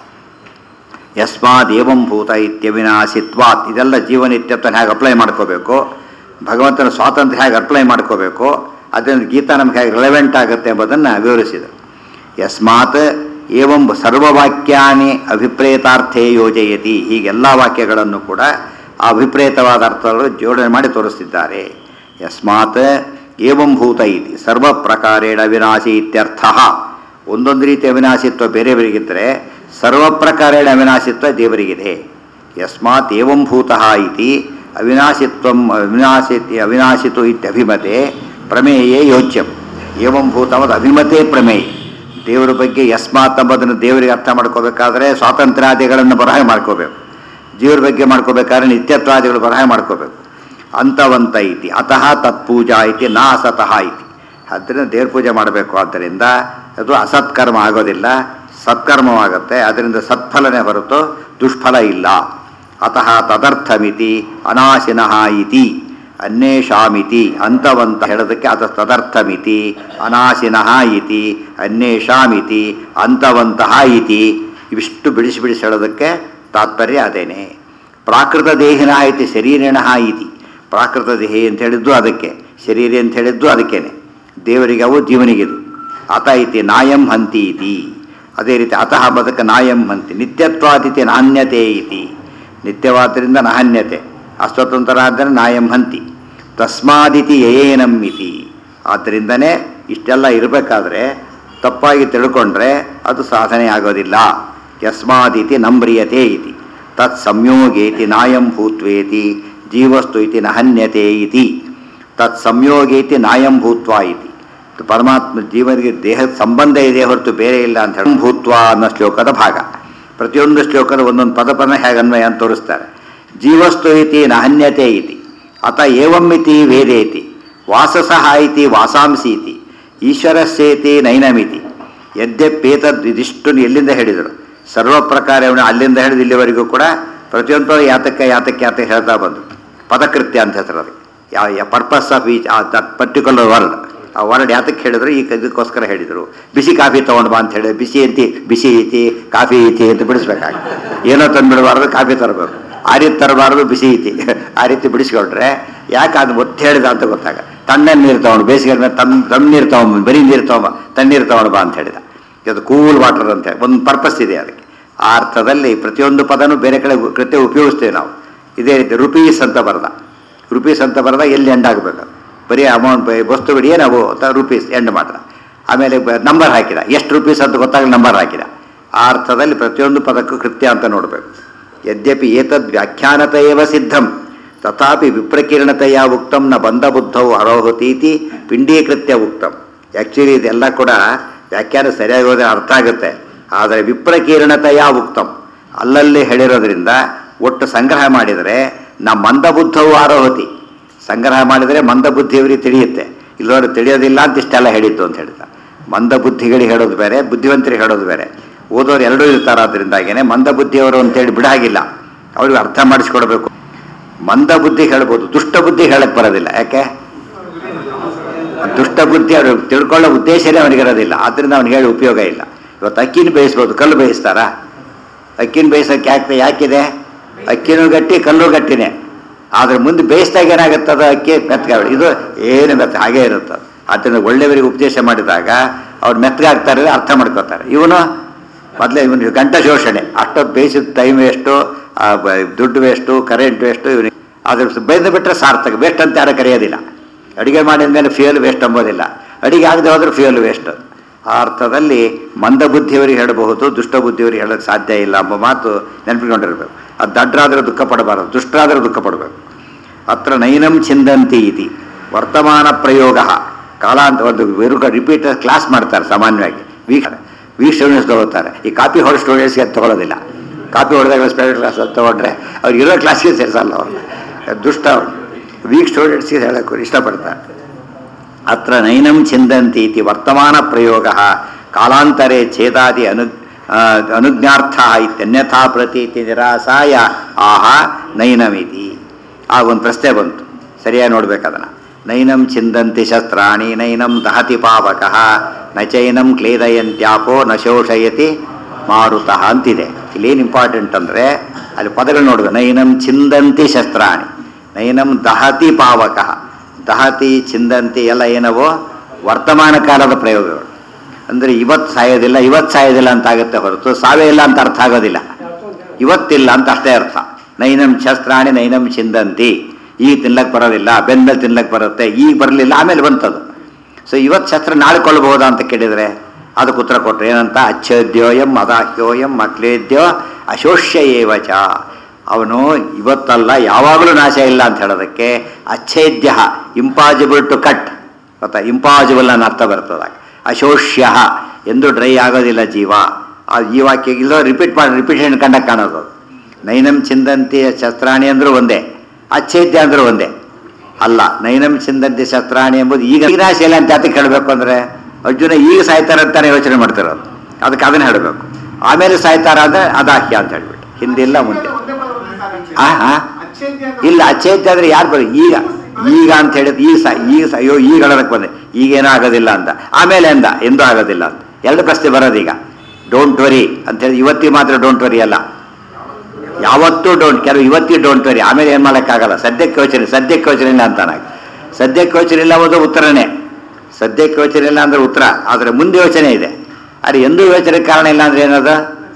ಯಸ್ಮಾತ್ ಏವಂ ಭೂತ ಇತ್ಯವಿನಾಶಿತ್ವಾತ್ ಇದೆಲ್ಲ ಜೀವನಿತ್ಯತ್ವನ ಹೇಗೆ ಅಪ್ಲೈ ಮಾಡ್ಕೋಬೇಕು ಭಗವಂತನ ಸ್ವಾತಂತ್ರ್ಯ ಹೇಗೆ ಅಪ್ಲೈ ಮಾಡ್ಕೋಬೇಕು ಅದರಿಂದ ಗೀತಾ ನಮ್ಗೆ ಹೇಗೆ ರಿಲೆವೆಂಟ್ ಆಗುತ್ತೆ ಎಂಬುದನ್ನು ವಿವರಿಸಿದರು ಯಸ್ಮಾತ್ ಏವಂ ಸರ್ವವಾಕ್ಯಾನಿ ಅಭಿಪ್ರೇತಾರ್ಥೇ ಯೋಜಯತಿ ಹೀಗೆಲ್ಲ ವಾಕ್ಯಗಳನ್ನು ಕೂಡ ಆ ಅಭಿಪ್ರೇತವಾದ ಅರ್ಥಗಳು ಜೋಡಣೆ ಮಾಡಿ ತೋರಿಸ್ತಿದ್ದಾರೆ ಯಸ್ಮಾತ್ ಏವಂ ಭೂತ ಇತಿ ಸರ್ವ ಪ್ರಕಾರೇಣ ಅವಿನಾಶಿ ಇತ್ಯರ್ಥ ಒಂದೊಂದು ರೀತಿ ಅವಿನಾಶಿತ್ವ ಬೇರೆ ಬೇರೆಗಿದ್ದರೆ ಸರ್ವ ಪ್ರಕಾರೇಣ ಅವಿನಾಶಿತ್ವ ದೇವರಿಗಿದೆ ಯಸ್ಮಾತ್ ಏವಂ ಭೂತಃ ಇತಿ ಅವಿನಾಶಿತ್ವಂ ಅವಿನಾಶಿ ಅವಿನಾಶಿತು ಇತ್ಯಭಿಮತೆ ಪ್ರಮೇಯೇ ಯೋಚ್ಯಂ ಏವಂ ಭೂತವದ ಅಭಿಮತೆ ಪ್ರಮೇಯ ದೇವರ ಬಗ್ಗೆ ಯಸ್ಮಾತ್ ಎಂಬುದನ್ನು ದೇವರಿಗೆ ಅರ್ಥ ಮಾಡ್ಕೋಬೇಕಾದ್ರೆ ಸ್ವಾತಂತ್ರ್ಯಾದಿಗಳನ್ನು ಬರಹ ಮಾಡ್ಕೋಬೇಕು ಜೀವರ ಬಗ್ಗೆ ಮಾಡ್ಕೋಬೇಕಾದ್ರೆ ನಿತ್ಯತ್ವಾದಿಗಳು ಬರಹ ಮಾಡ್ಕೋಬೇಕು ಅಂತವಂತ ಇತಿ ಅತಃ ತತ್ಪೂಜಾ ಇತಿ ನಾ ಅಸತಃ ಇತಿ ಆದ್ದರಿಂದ ದೇವ್ರ ಪೂಜೆ ಮಾಡಬೇಕು ಆದ್ದರಿಂದ ಅದು ಅಸತ್ಕರ್ಮ ಆಗೋದಿಲ್ಲ ಸತ್ಕರ್ಮವಾಗುತ್ತೆ ಅದರಿಂದ ಸತ್ಫಲನೇ ಹೊರತು ದುಷ್ಫಲ ಇಲ್ಲ ಅತಃ ತದರ್ಥಮಿತಿ ಅನಾಶಿನಃ ಇತಿ ಅನ್ಯೇಷಾಮಿತಿ ಅಂತವಂತ ಹೇಳೋದಕ್ಕೆ ಅದ ತದರ್ಥಮಿತಿ ಅನಾಶಿನಃ ಇತಿ ಅನ್ಯೇಷಾಮಿತಿ ಅಂತವಂತಹ ಇತಿ ಇವಿಷ್ಟು ಬಿಡಿಸಿ ಬಿಡಿಸಿ ಹೇಳೋದಕ್ಕೆ ತಾತ್ಪರ್ಯ ಅದೇನೆ ಪ್ರಾಕೃತ ದೇಹಿನ ಇತಿ ಶರೀರಿಣ ಇತಿ ಪ್ರಾಕೃತ ದೇಹಿ ಅಂತ ಹೇಳಿದ್ದು ಅದಕ್ಕೆ ಶರೀರ ಅಂತ ಹೇಳಿದ್ದು ಅದಕ್ಕೇನೆ ದೇವರಿಗೆ ಅವು ಜೀವನಿಗಿದು ಅತ ಇತಿ ನಾಯಂ ಹಂತಿ ಇತಿ ಅದೇ ರೀತಿ ಅತಃ ಬದಕ ನಾಯಂ ಹಂತಿ ನಿತ್ಯತ್ವಾದಿತಿ ನಾಣ್ಯತೆ ಇತಿ ನಿತ್ಯವಾದ್ದರಿಂದ ನಾಣ್ಯತೆ ಅಸ್ವತಂತ್ರ ಆದರೆ ನಾಯಂ ಹಂತಿ ತಸ್ಮಾದಿತಿ ಏನಂ ಇತಿ ಆದ್ದರಿಂದನೇ ಇಷ್ಟೆಲ್ಲ ಇರಬೇಕಾದ್ರೆ ತಪ್ಪಾಗಿ ತಿಳ್ಕೊಂಡ್ರೆ ಅದು ಸಾಧನೆ ಆಗೋದಿಲ್ಲ ಯಸ್ಮಾದಿತಿ ನಂಬ್ರಿಯತೆ ಇತಿ ತತ್ ಸಂಯೋಗೇತಿ ನಾಯಂ ಭೂತ್ವೇತಿ ಜೀವಸ್ತು ಇತಿ ನಹನ್ಯತೆ ಇತಿ ತತ್ ಸಂಯೋಗೇತಿ ನಾಯಂ ಭೂತ್ವ ಇತಿ ಪರಮಾತ್ಮ ಜೀವನಿಗೆ ದೇಹದ ಸಂಬಂಧ ಇದೆ ಹೊರತು ಬೇರೆ ಇಲ್ಲ ಅಂತ ಹೇಳಿ ಭೂತ್ವ ಅನ್ನೋ ಶ್ಲೋಕದ ಭಾಗ ಪ್ರತಿಯೊಂದು ಶ್ಲೋಕದ ಒಂದೊಂದು ಪದಪನ್ನ ಹೇಗೆ ಅನ್ವಯ ಅಂತ ತೋರಿಸ್ತಾರೆ ಜೀವಸ್ತು ಇತಿ ನಹನ್ಯತೆ ಇತಿ ಅತ ಏವಮಿತಿ ವೇದೇತಿ ವಾಸಸಃ ಇತಿ ವಾಸಾಂಸಿ ಇತಿ ಈಶ್ವರಸ್ಯೇತಿ ನೈನಮಿತಿ ಯದ್ಯಪೇತದ್ ಇದಿಷ್ಟು ಎಲ್ಲಿಂದ ಹೇಳಿದರು ಸರ್ವ ಪ್ರಕಾರ ಇವನು ಅಲ್ಲಿಂದ ಹಿಡಿದು ಇಲ್ಲಿವರೆಗೂ ಕೂಡ ಪ್ರತಿಯೊಂದು ಯಾತಕ್ಕೆ ಯಾತಕ್ಕೆ ಯಾತಕ್ಕೆ ಹೇಳ್ತಾ ಬಂದು ಪದಕೃತ್ಯ ಅಂತ ಹೆಸರು ಅದು ಯಾವ purpose of each that particular word ಆ ವರ್ಡ್ ಯಾತಕ್ಕೆ ಹೇಳಿದ್ರು ಈ ಇದಕ್ಕೋಸ್ಕರ ಹೇಳಿದರು ಬಿಸಿ ಕಾಫಿ ತೊಗೊಂಡು ಬಾ ಅಂತ ಹೇಳಿ ಬಿಸಿ ಐತಿ ಬಿಸಿ ಐತಿ ಕಾಫಿ ಐತಿ ಅಂತ ಬಿಡಿಸ್ಬೇಕಾಗ ಏನೋ ತಂದುಬಿಡಬಾರ್ದು ಕಾಫಿ ತರಬೇಕು ಆ ರೀತಿ ತರಬಾರ್ದು ಬಿಸಿ ಐತಿ ಆ ರೀತಿ ಬಿಡಿಸ್ಕೊಂಡ್ರೆ ಯಾಕೆ ಅದು ಒತ್ತು ಹೇಳಿದ ಅಂತ ಗೊತ್ತಾಗ ತಣ್ಣನ ನೀರು ತೊಗೊಂಡು ಬೇಸಿಗೆ ಮೇಲೆ ತಮ್ಮ ತಮ್ಮ ನೀರು ತೊಗೊಂಬ ಬರೀ ನೀರು ತೊಗೊಂಬ ತಣ್ಣೀರು ತೊಗೊಂಡು ಬಾ ಅಂತ ಹೇಳಿದ ಇದು ಕೂಲ್ ವಾಟರ್ ಅಂತ ಒಂದು ಪರ್ಪಸ್ ಇದೆ ಅದಕ್ಕೆ ಆ ಅರ್ಥದಲ್ಲಿ ಪ್ರತಿಯೊಂದು ಪದನೂ ಬೇರೆ ಕಡೆ ಕೃತ್ಯ ಉಪಯೋಗಿಸ್ತೇವೆ ನಾವು ಇದೇ ರೀತಿ ರುಪೀಸ್ ಅಂತ ಬರೆದ ರುಪೀಸ್ ಅಂತ ಬರೆದ ಎಲ್ಲಿ ಎಂಡ್ ಆಗಬೇಕು ಬರೀ ಅಮೌಂಟ್ ವಸ್ತು ಬಿಡಿ ಏನವು ಅಂತ ರುಪೀಸ್ ಎಂಡ್ ಮಾತ್ರ ಆಮೇಲೆ ನಂಬರ್ ಹಾಕಿದ ಎಷ್ಟು ರುಪೀಸ್ ಅಂತ ಗೊತ್ತಾಗಲಿ ನಂಬರ್ ಹಾಕಿದ ಆ ಅರ್ಥದಲ್ಲಿ ಪ್ರತಿಯೊಂದು ಪದಕ್ಕೂ ಕೃತ್ಯ ಅಂತ ನೋಡಬೇಕು ಯದ್ಯಪಿ ಏತದ್ ವ್ಯಾಖ್ಯಾನತೆಯವ ಸಿದ್ಧಂ ತಥಾಪಿ ವಿಪ್ರಕೀರ್ಣತೆಯ ಉಕ್ತಂ ನ ಬಂಧ ಬುದ್ಧವು ಅರೋಹತೀತಿ ಪಿಂಡೀಕೃತ್ಯ ಉಕ್ತಂ ಆ್ಯಕ್ಚುಲಿ ಇದೆಲ್ಲ ಕೂಡ ವ್ಯಾಖ್ಯಾನ ಸರಿಯಾಗಿ ಹೋದರೆ ಅರ್ಥ ಆಗುತ್ತೆ ಆದರೆ ವಿಪ್ರಕೀರ್ಣತೆಯ ಉಕ್ತಂ ಅಲ್ಲಲ್ಲಿ ಹೇಳಿರೋದ್ರಿಂದ ಒಟ್ಟು ಸಂಗ್ರಹ ಮಾಡಿದರೆ ನ ಮಂದಬುದ್ಧವು ಆರೋಹತಿ ಸಂಗ್ರಹ ಮಾಡಿದರೆ ಮಂದಬುದ್ಧಿಯವರಿಗೆ ತಿಳಿಯುತ್ತೆ ಇಲ್ಲವರು ತಿಳಿಯೋದಿಲ್ಲ ಅಂತ ಇಷ್ಟೆಲ್ಲ ಹೇಳಿದ್ದು ಅಂತ ಹೇಳ್ತಾರೆ ಮಂದ ಬುದ್ಧಿಗಳಿಗೆ ಹೇಳೋದು ಬೇರೆ ಬುದ್ಧಿವಂತರಿಗೆ ಹೇಳೋದು ಬೇರೆ ಓದೋರು ಎರಡೂ ಇರ್ತಾರೆ ಅದರಿಂದಾಗೇನೆ ಮಂದ ಬುದ್ಧಿಯವರು ಅಂತೇಳಿ ಬಿಡಾಗಿಲ್ಲ ಅವ್ರಿಗೆ ಅರ್ಥ ಮಾಡಿಸ್ಕೊಡ್ಬೇಕು ಮಂದ ಬುದ್ಧಿ ಹೇಳ್ಬೋದು ದುಷ್ಟ ಬುದ್ಧಿ ಹೇಳಕ್ ಬರೋದಿಲ್ಲ ಯಾಕೆ ದುಷ್ಟ ಬುದ್ಧಿ ಅವರು ತಿಳ್ಕೊಳ್ಳೋ ಉದ್ದೇಶನೇ ಅವನಿಗಿರೋದಿಲ್ಲ ಆದ್ದರಿಂದ ಅವ್ನಿಗೆ ಹೇಳಿ ಉಪಯೋಗ ಇಲ್ಲ ಇವತ್ತು ಅಕ್ಕಿನ ಬೇಯಿಸ್ಬೋದು ಕಲ್ಲು ಬೇಯಿಸ್ತಾರಾ ಅಕ್ಕಿನ ಬೇಯಿಸೋಕೆ ಯಾಕೆ ಯಾಕಿದೆ ಅಕ್ಕಿನೂ ಗಟ್ಟಿ ಕಲ್ಲು ಗಟ್ಟಿನೇ ಆದರೆ ಮುಂದೆ ಬೇಯಿಸಿದಾಗ ಏನಾಗುತ್ತದ ಅಕ್ಕಿ ಮೆತ್ತಗೆ ಇದು ಏನು ಮೆತ್ತ ಹಾಗೇ ಇರುತ್ತೆ ಆದ್ದರಿಂದ ಒಳ್ಳೆಯವರಿಗೆ ಉಪದೇಶ ಮಾಡಿದಾಗ ಅವ್ರು ಮೆತ್ತಗಾಗ್ತಾರೆ ಅರ್ಥ ಮಾಡ್ಕೋತಾರೆ ಇವನು ಮೊದಲೇ ಇವನು ಗಂಟ ಶೋಷಣೆ ಅಷ್ಟೊತ್ತು ಬೇಯಿಸಿದ ಟೈಮ್ ವೇಸ್ಟು ಆ ಬ- ದುಡ್ಡು ವೇಸ್ಟು ಕರೆಂಟ್ ವೇಸ್ಟು ಇವನಿಗೆ ಅದ್ರ ಬೈದು ಬಿಟ್ಟರೆ ಸಾರ್ಥಕ ವೇಸ್ಟ್ ಅಂತ ಯಾರು ಕರೆಯೋದಿಲ್ಲ ಅಡುಗೆ ಮಾಡಿದ ಮೇಲೆ ಫ್ಯೂಯಲ್ ವೇಸ್ಟ್ ಅಂಬೋದಿಲ್ಲ ಅಡುಗೆ ಆಗದೆ ಹೋದ್ರೆ ಫ್ಯೂಯಲ್ ವೇಸ್ಟ್ ಆ ಅರ್ಥದಲ್ಲಿ ಮಂದ ಬುದ್ಧಿಯವರಿಗೆ ಹೇಳಬಹುದು ದುಷ್ಟ ಬುದ್ಧಿಯವರಿಗೆ ಹೇಳೋಕ್ಕೆ ಸಾಧ್ಯ ಇಲ್ಲ ಎಂಬ ಮಾತು ನೆನಪಿಕೊಂಡಿರ್ಬೇಕು ಅದು ದಡ್ಡರಾದರೆ ದುಃಖ ಪಡಬಾರದು ದುಷ್ಟರಾದರೆ ದುಃಖ ಪಡಬೇಕು ಅತ್ರ ನೈನಂ ಚಿಂದಂತಿ ಇತಿ ವರ್ತಮಾನ ಪ್ರಯೋಗ ಕಾಲಾಂತ ಒಂದು ವಿರುಗ ರಿಪೀಟರ್ ಕ್ಲಾಸ್ ಮಾಡ್ತಾರೆ ಸಾಮಾನ್ಯವಾಗಿ ವೀಕ್ ವೀಕ್ ಸ್ಟೂಡೆಂಟ್ಸ್ ತಗೋತಾರೆ ಈ ಕಾಪಿ ಹೊಡೆದ ಸ್ಟೂಡೆಂಟ್ಸ್ಗೆ ಅದು ತಗೊಳ್ಳೋದಿಲ್ಲ ಕಾಪಿ ಹೊಡೆದಾಗ ಸ್ಪೆಷಲ್ ಕ್ಲಾಸ್ ಅಂತ ತೊಗೊಂಡ್ರೆ ಅವ್ರು ಇರೋ ಕ್ಲಾಸ್ಗೆ ಸೇರಿಸಲ್ಲ ಅವ್ರನ್ನ ದುಷ್ಟ ವೀಕ್ ಸ್ಟೂಡೆಂಟ್ಸ್ಗೆ ಹೇಳೋಕ್ಕೆ ಇಷ್ಟಪಡ್ತಾರೆ ಅತ್ರ ನೈನಂ ಚಿಂದಂತಿ ಇತಿ ವರ್ತಮಾನ ಪ್ರಯೋಗ ಕಾಲಾಂತರೆ ಛೇದಾದಿ ಅನು ಆ, ಅನುಜ್ಞಾರ್ಥ ಇತ್ಯನ್ಯಥಾ ಪ್ರತೀತಿ ನಿರಾಸಾಯ ಆಹ ನೈನಮಿತಿ ಆಗ ಒಂದು ಪ್ರಶ್ನೆ ಬಂತು ಸರಿಯಾಗಿ ನೋಡ್ಬೇಕು ಅದನ್ನು ನೈನಂ ಚಿಂದಂತಿ ಶಸ್ತ್ರಾಣಿ ನೈನಂ ದಹತಿ ಪಾವಕಃ ನ ಚೈನಂ ಕ್ಲೇದಯಂತ್ಯಾಪೋ ನ ಶೋಷಯತಿ ಮಾರುತಃ ಅಂತಿದೆ ಇಲ್ಲೇನು ಇಂಪಾರ್ಟೆಂಟ್ ಅಂದರೆ ಅಲ್ಲಿ ಪದಗಳು ನೋಡಬೇಕು ನೈನಂ ಚಿಂದಂತಿ ಶಸ್ತ್ರಾಣಿ ನೈನಂ ದಹತಿ ಪಾವಕಃ ದಹತಿ ಚಿಂದಂತಿ ಎಲ್ಲ ಏನವೋ ವರ್ತಮಾನ ಕಾಲದ ಪ್ರಯೋಗಗಳು ಅಂದರೆ ಇವತ್ತು ಸಾಯೋದಿಲ್ಲ ಇವತ್ತು ಸಾಯೋದಿಲ್ಲ ಅಂತ ಆಗುತ್ತೆ ಹೊರತು ಸಾವೇ ಇಲ್ಲ ಅಂತ ಅರ್ಥ ಆಗೋದಿಲ್ಲ ಇವತ್ತಿಲ್ಲ ಅಂತ ಅಷ್ಟೇ ಅರ್ಥ ನೈನಂ ಶಸ್ತ್ರಾಣಿ ನೈನಂ ಚಿಂದಂತಿ ಈಗ ತಿನ್ಲಕ್ಕೆ ಬರೋದಿಲ್ಲ ಬೆನ್ನಲ್ಲಿ ತಿನ್ಲಕ್ಕೆ ಬರುತ್ತೆ ಈಗ ಬರಲಿಲ್ಲ ಆಮೇಲೆ ಬಂತದು ಸೊ ಇವತ್ತು ಶಸ್ತ್ರ ನಾಳೆ ಕೊಲ್ಲಬಹುದಾ ಅಂತ ಕೇಳಿದರೆ ಅದಕ್ಕೆ ಉತ್ತರ ಕೊಟ್ಟರೆ ಏನಂತ ಅಚ್ಛೇದ್ಯೋಯಂ ಅದಾಹ್ಯೋಯಂ ಮಕ್ಲೇದ್ಯೋ ಅಶೋಷ್ಯ ಏವಚ ಅವನು ಇವತ್ತಲ್ಲ ಯಾವಾಗಲೂ ನಾಶ ಇಲ್ಲ ಅಂತ ಹೇಳೋದಕ್ಕೆ ಅಚ್ಛೇದ್ಯ ಇಂಪಾಸಿಬಲ್ ಟು ಕಟ್ ಗೊತ್ತಾ ಇಂಪಾಸಿಬಲ್ ಅನ್ನೋ ಅರ್ಥ ಬರ್ತದಾಗ ಅಶೋಷ್ಯ ಎಂದು ಡ್ರೈ ಆಗೋದಿಲ್ಲ ಜೀವ ಆ ಈ ವಾಕ್ಯ ಇಲ್ಲ ರಿಪೀಟ್ ಮಾಡಿ ರಿಪೀಟೇಷನ್ ಕಂಡಕ್ಕೆ ಕಾಣೋದು ಅದು. ನೈನಂ ಚಿಂದಂತಿ ಶಸ್ತ್ರಾಣಿ ಅಂದರೂ ಒಂದೇ ಅಚ್ಛೇದ್ಯ ಅಂದರೂ ಒಂದೇ ಅಲ್ಲ ನೈನಂ ಚಿಂದಂತಿ ಶಸ್ತ್ರಾಣಿ ಎಂಬುದು ಈಗ ಈಗ ನಾಶ ಇಲ್ಲ ಅಂತ ಯಾತಕ್ಕೆ ಹೇಳಬೇಕು ಅಂದರೆ ಅರ್ಜುನ ಈಗ ಸಾಯ್ತಾರೆ ಅಂತಾನೆ ಯೋಚನೆ ಮಾಡ್ತಿರೋದು ಅದಕ್ಕೆ ಅದನ್ನ ಹೇಳಬೇಕು ಆಮೇಲೆ ಸಾಯ್ತಾರ ಅಂದರೆ ಅದಾಹ್ಯ ಅಂತ ಹೇಳ್ಬಿಟ್ಟು ಹಿಂದಿಲ್ಲ ಮುಂದೆ ಆ, ಆ? ಇಲ್ಲ ಅಚ್ಚೇತ್ಯ ಅಂದ್ರೆ ಯಾರು ಬರ ಈಗ ಈಗ ಅಂತ ಹೇಳಿದ್ ಈಗ ಸ ಈಗ ಸ ಅಯ್ಯೋ ಈಗ ಹೇಳೋದಕ್ಕೆ ಬಂದೆ ಈಗೇನೂ ಆಗೋದಿಲ್ಲ ಅಂತ ಆಮೇಲೆ ಅಂದ ಎಂದೂ ಆಗೋದಿಲ್ಲ ಅಂತ ಎರಡು ಪ್ರಶ್ನೆ ಬರೋದೀಗ ಡೋಂಟ್ ವರಿ ಅಂತ ಹೇಳಿ ಇವತ್ತಿಗೆ ಮಾತ್ರ ಡೋಂಟ್ ವರಿ ಅಲ್ಲ ಯಾವತ್ತೂ ಡೋಂಟ್ ಕೆಲವು ಇವತ್ತಿಗೆ ಡೋಂಟ್ ವರಿ ಆಮೇಲೆ ಏನು ಮಾಡೋಕ್ಕಾಗಲ್ಲ ಸದ್ಯಕ್ಕೆ ಯೋಚನೆ ಸದ್ಯಕ್ಕೆ ಯೋಚನೆ ಇಲ್ಲ ಅಂತಾನ ಸದ್ಯಕ್ಕೆ ಯೋಚನೆ ಇಲ್ಲ ಅನ್ನೋದು ಉತ್ತರನೇ ಸದ್ಯಕ್ಕೆ ಯೋಚನೆ ಇಲ್ಲ ಅಂದ್ರೆ ಉತ್ತರ ಆದರೆ ಮುಂದೆ ಯೋಚನೆ ಇದೆ ಆದರೆ ಎಂದೂ ಯೋಚನೆ ಕಾರಣ ಇಲ್ಲ ಅಂದ್ರೆ ಏನದು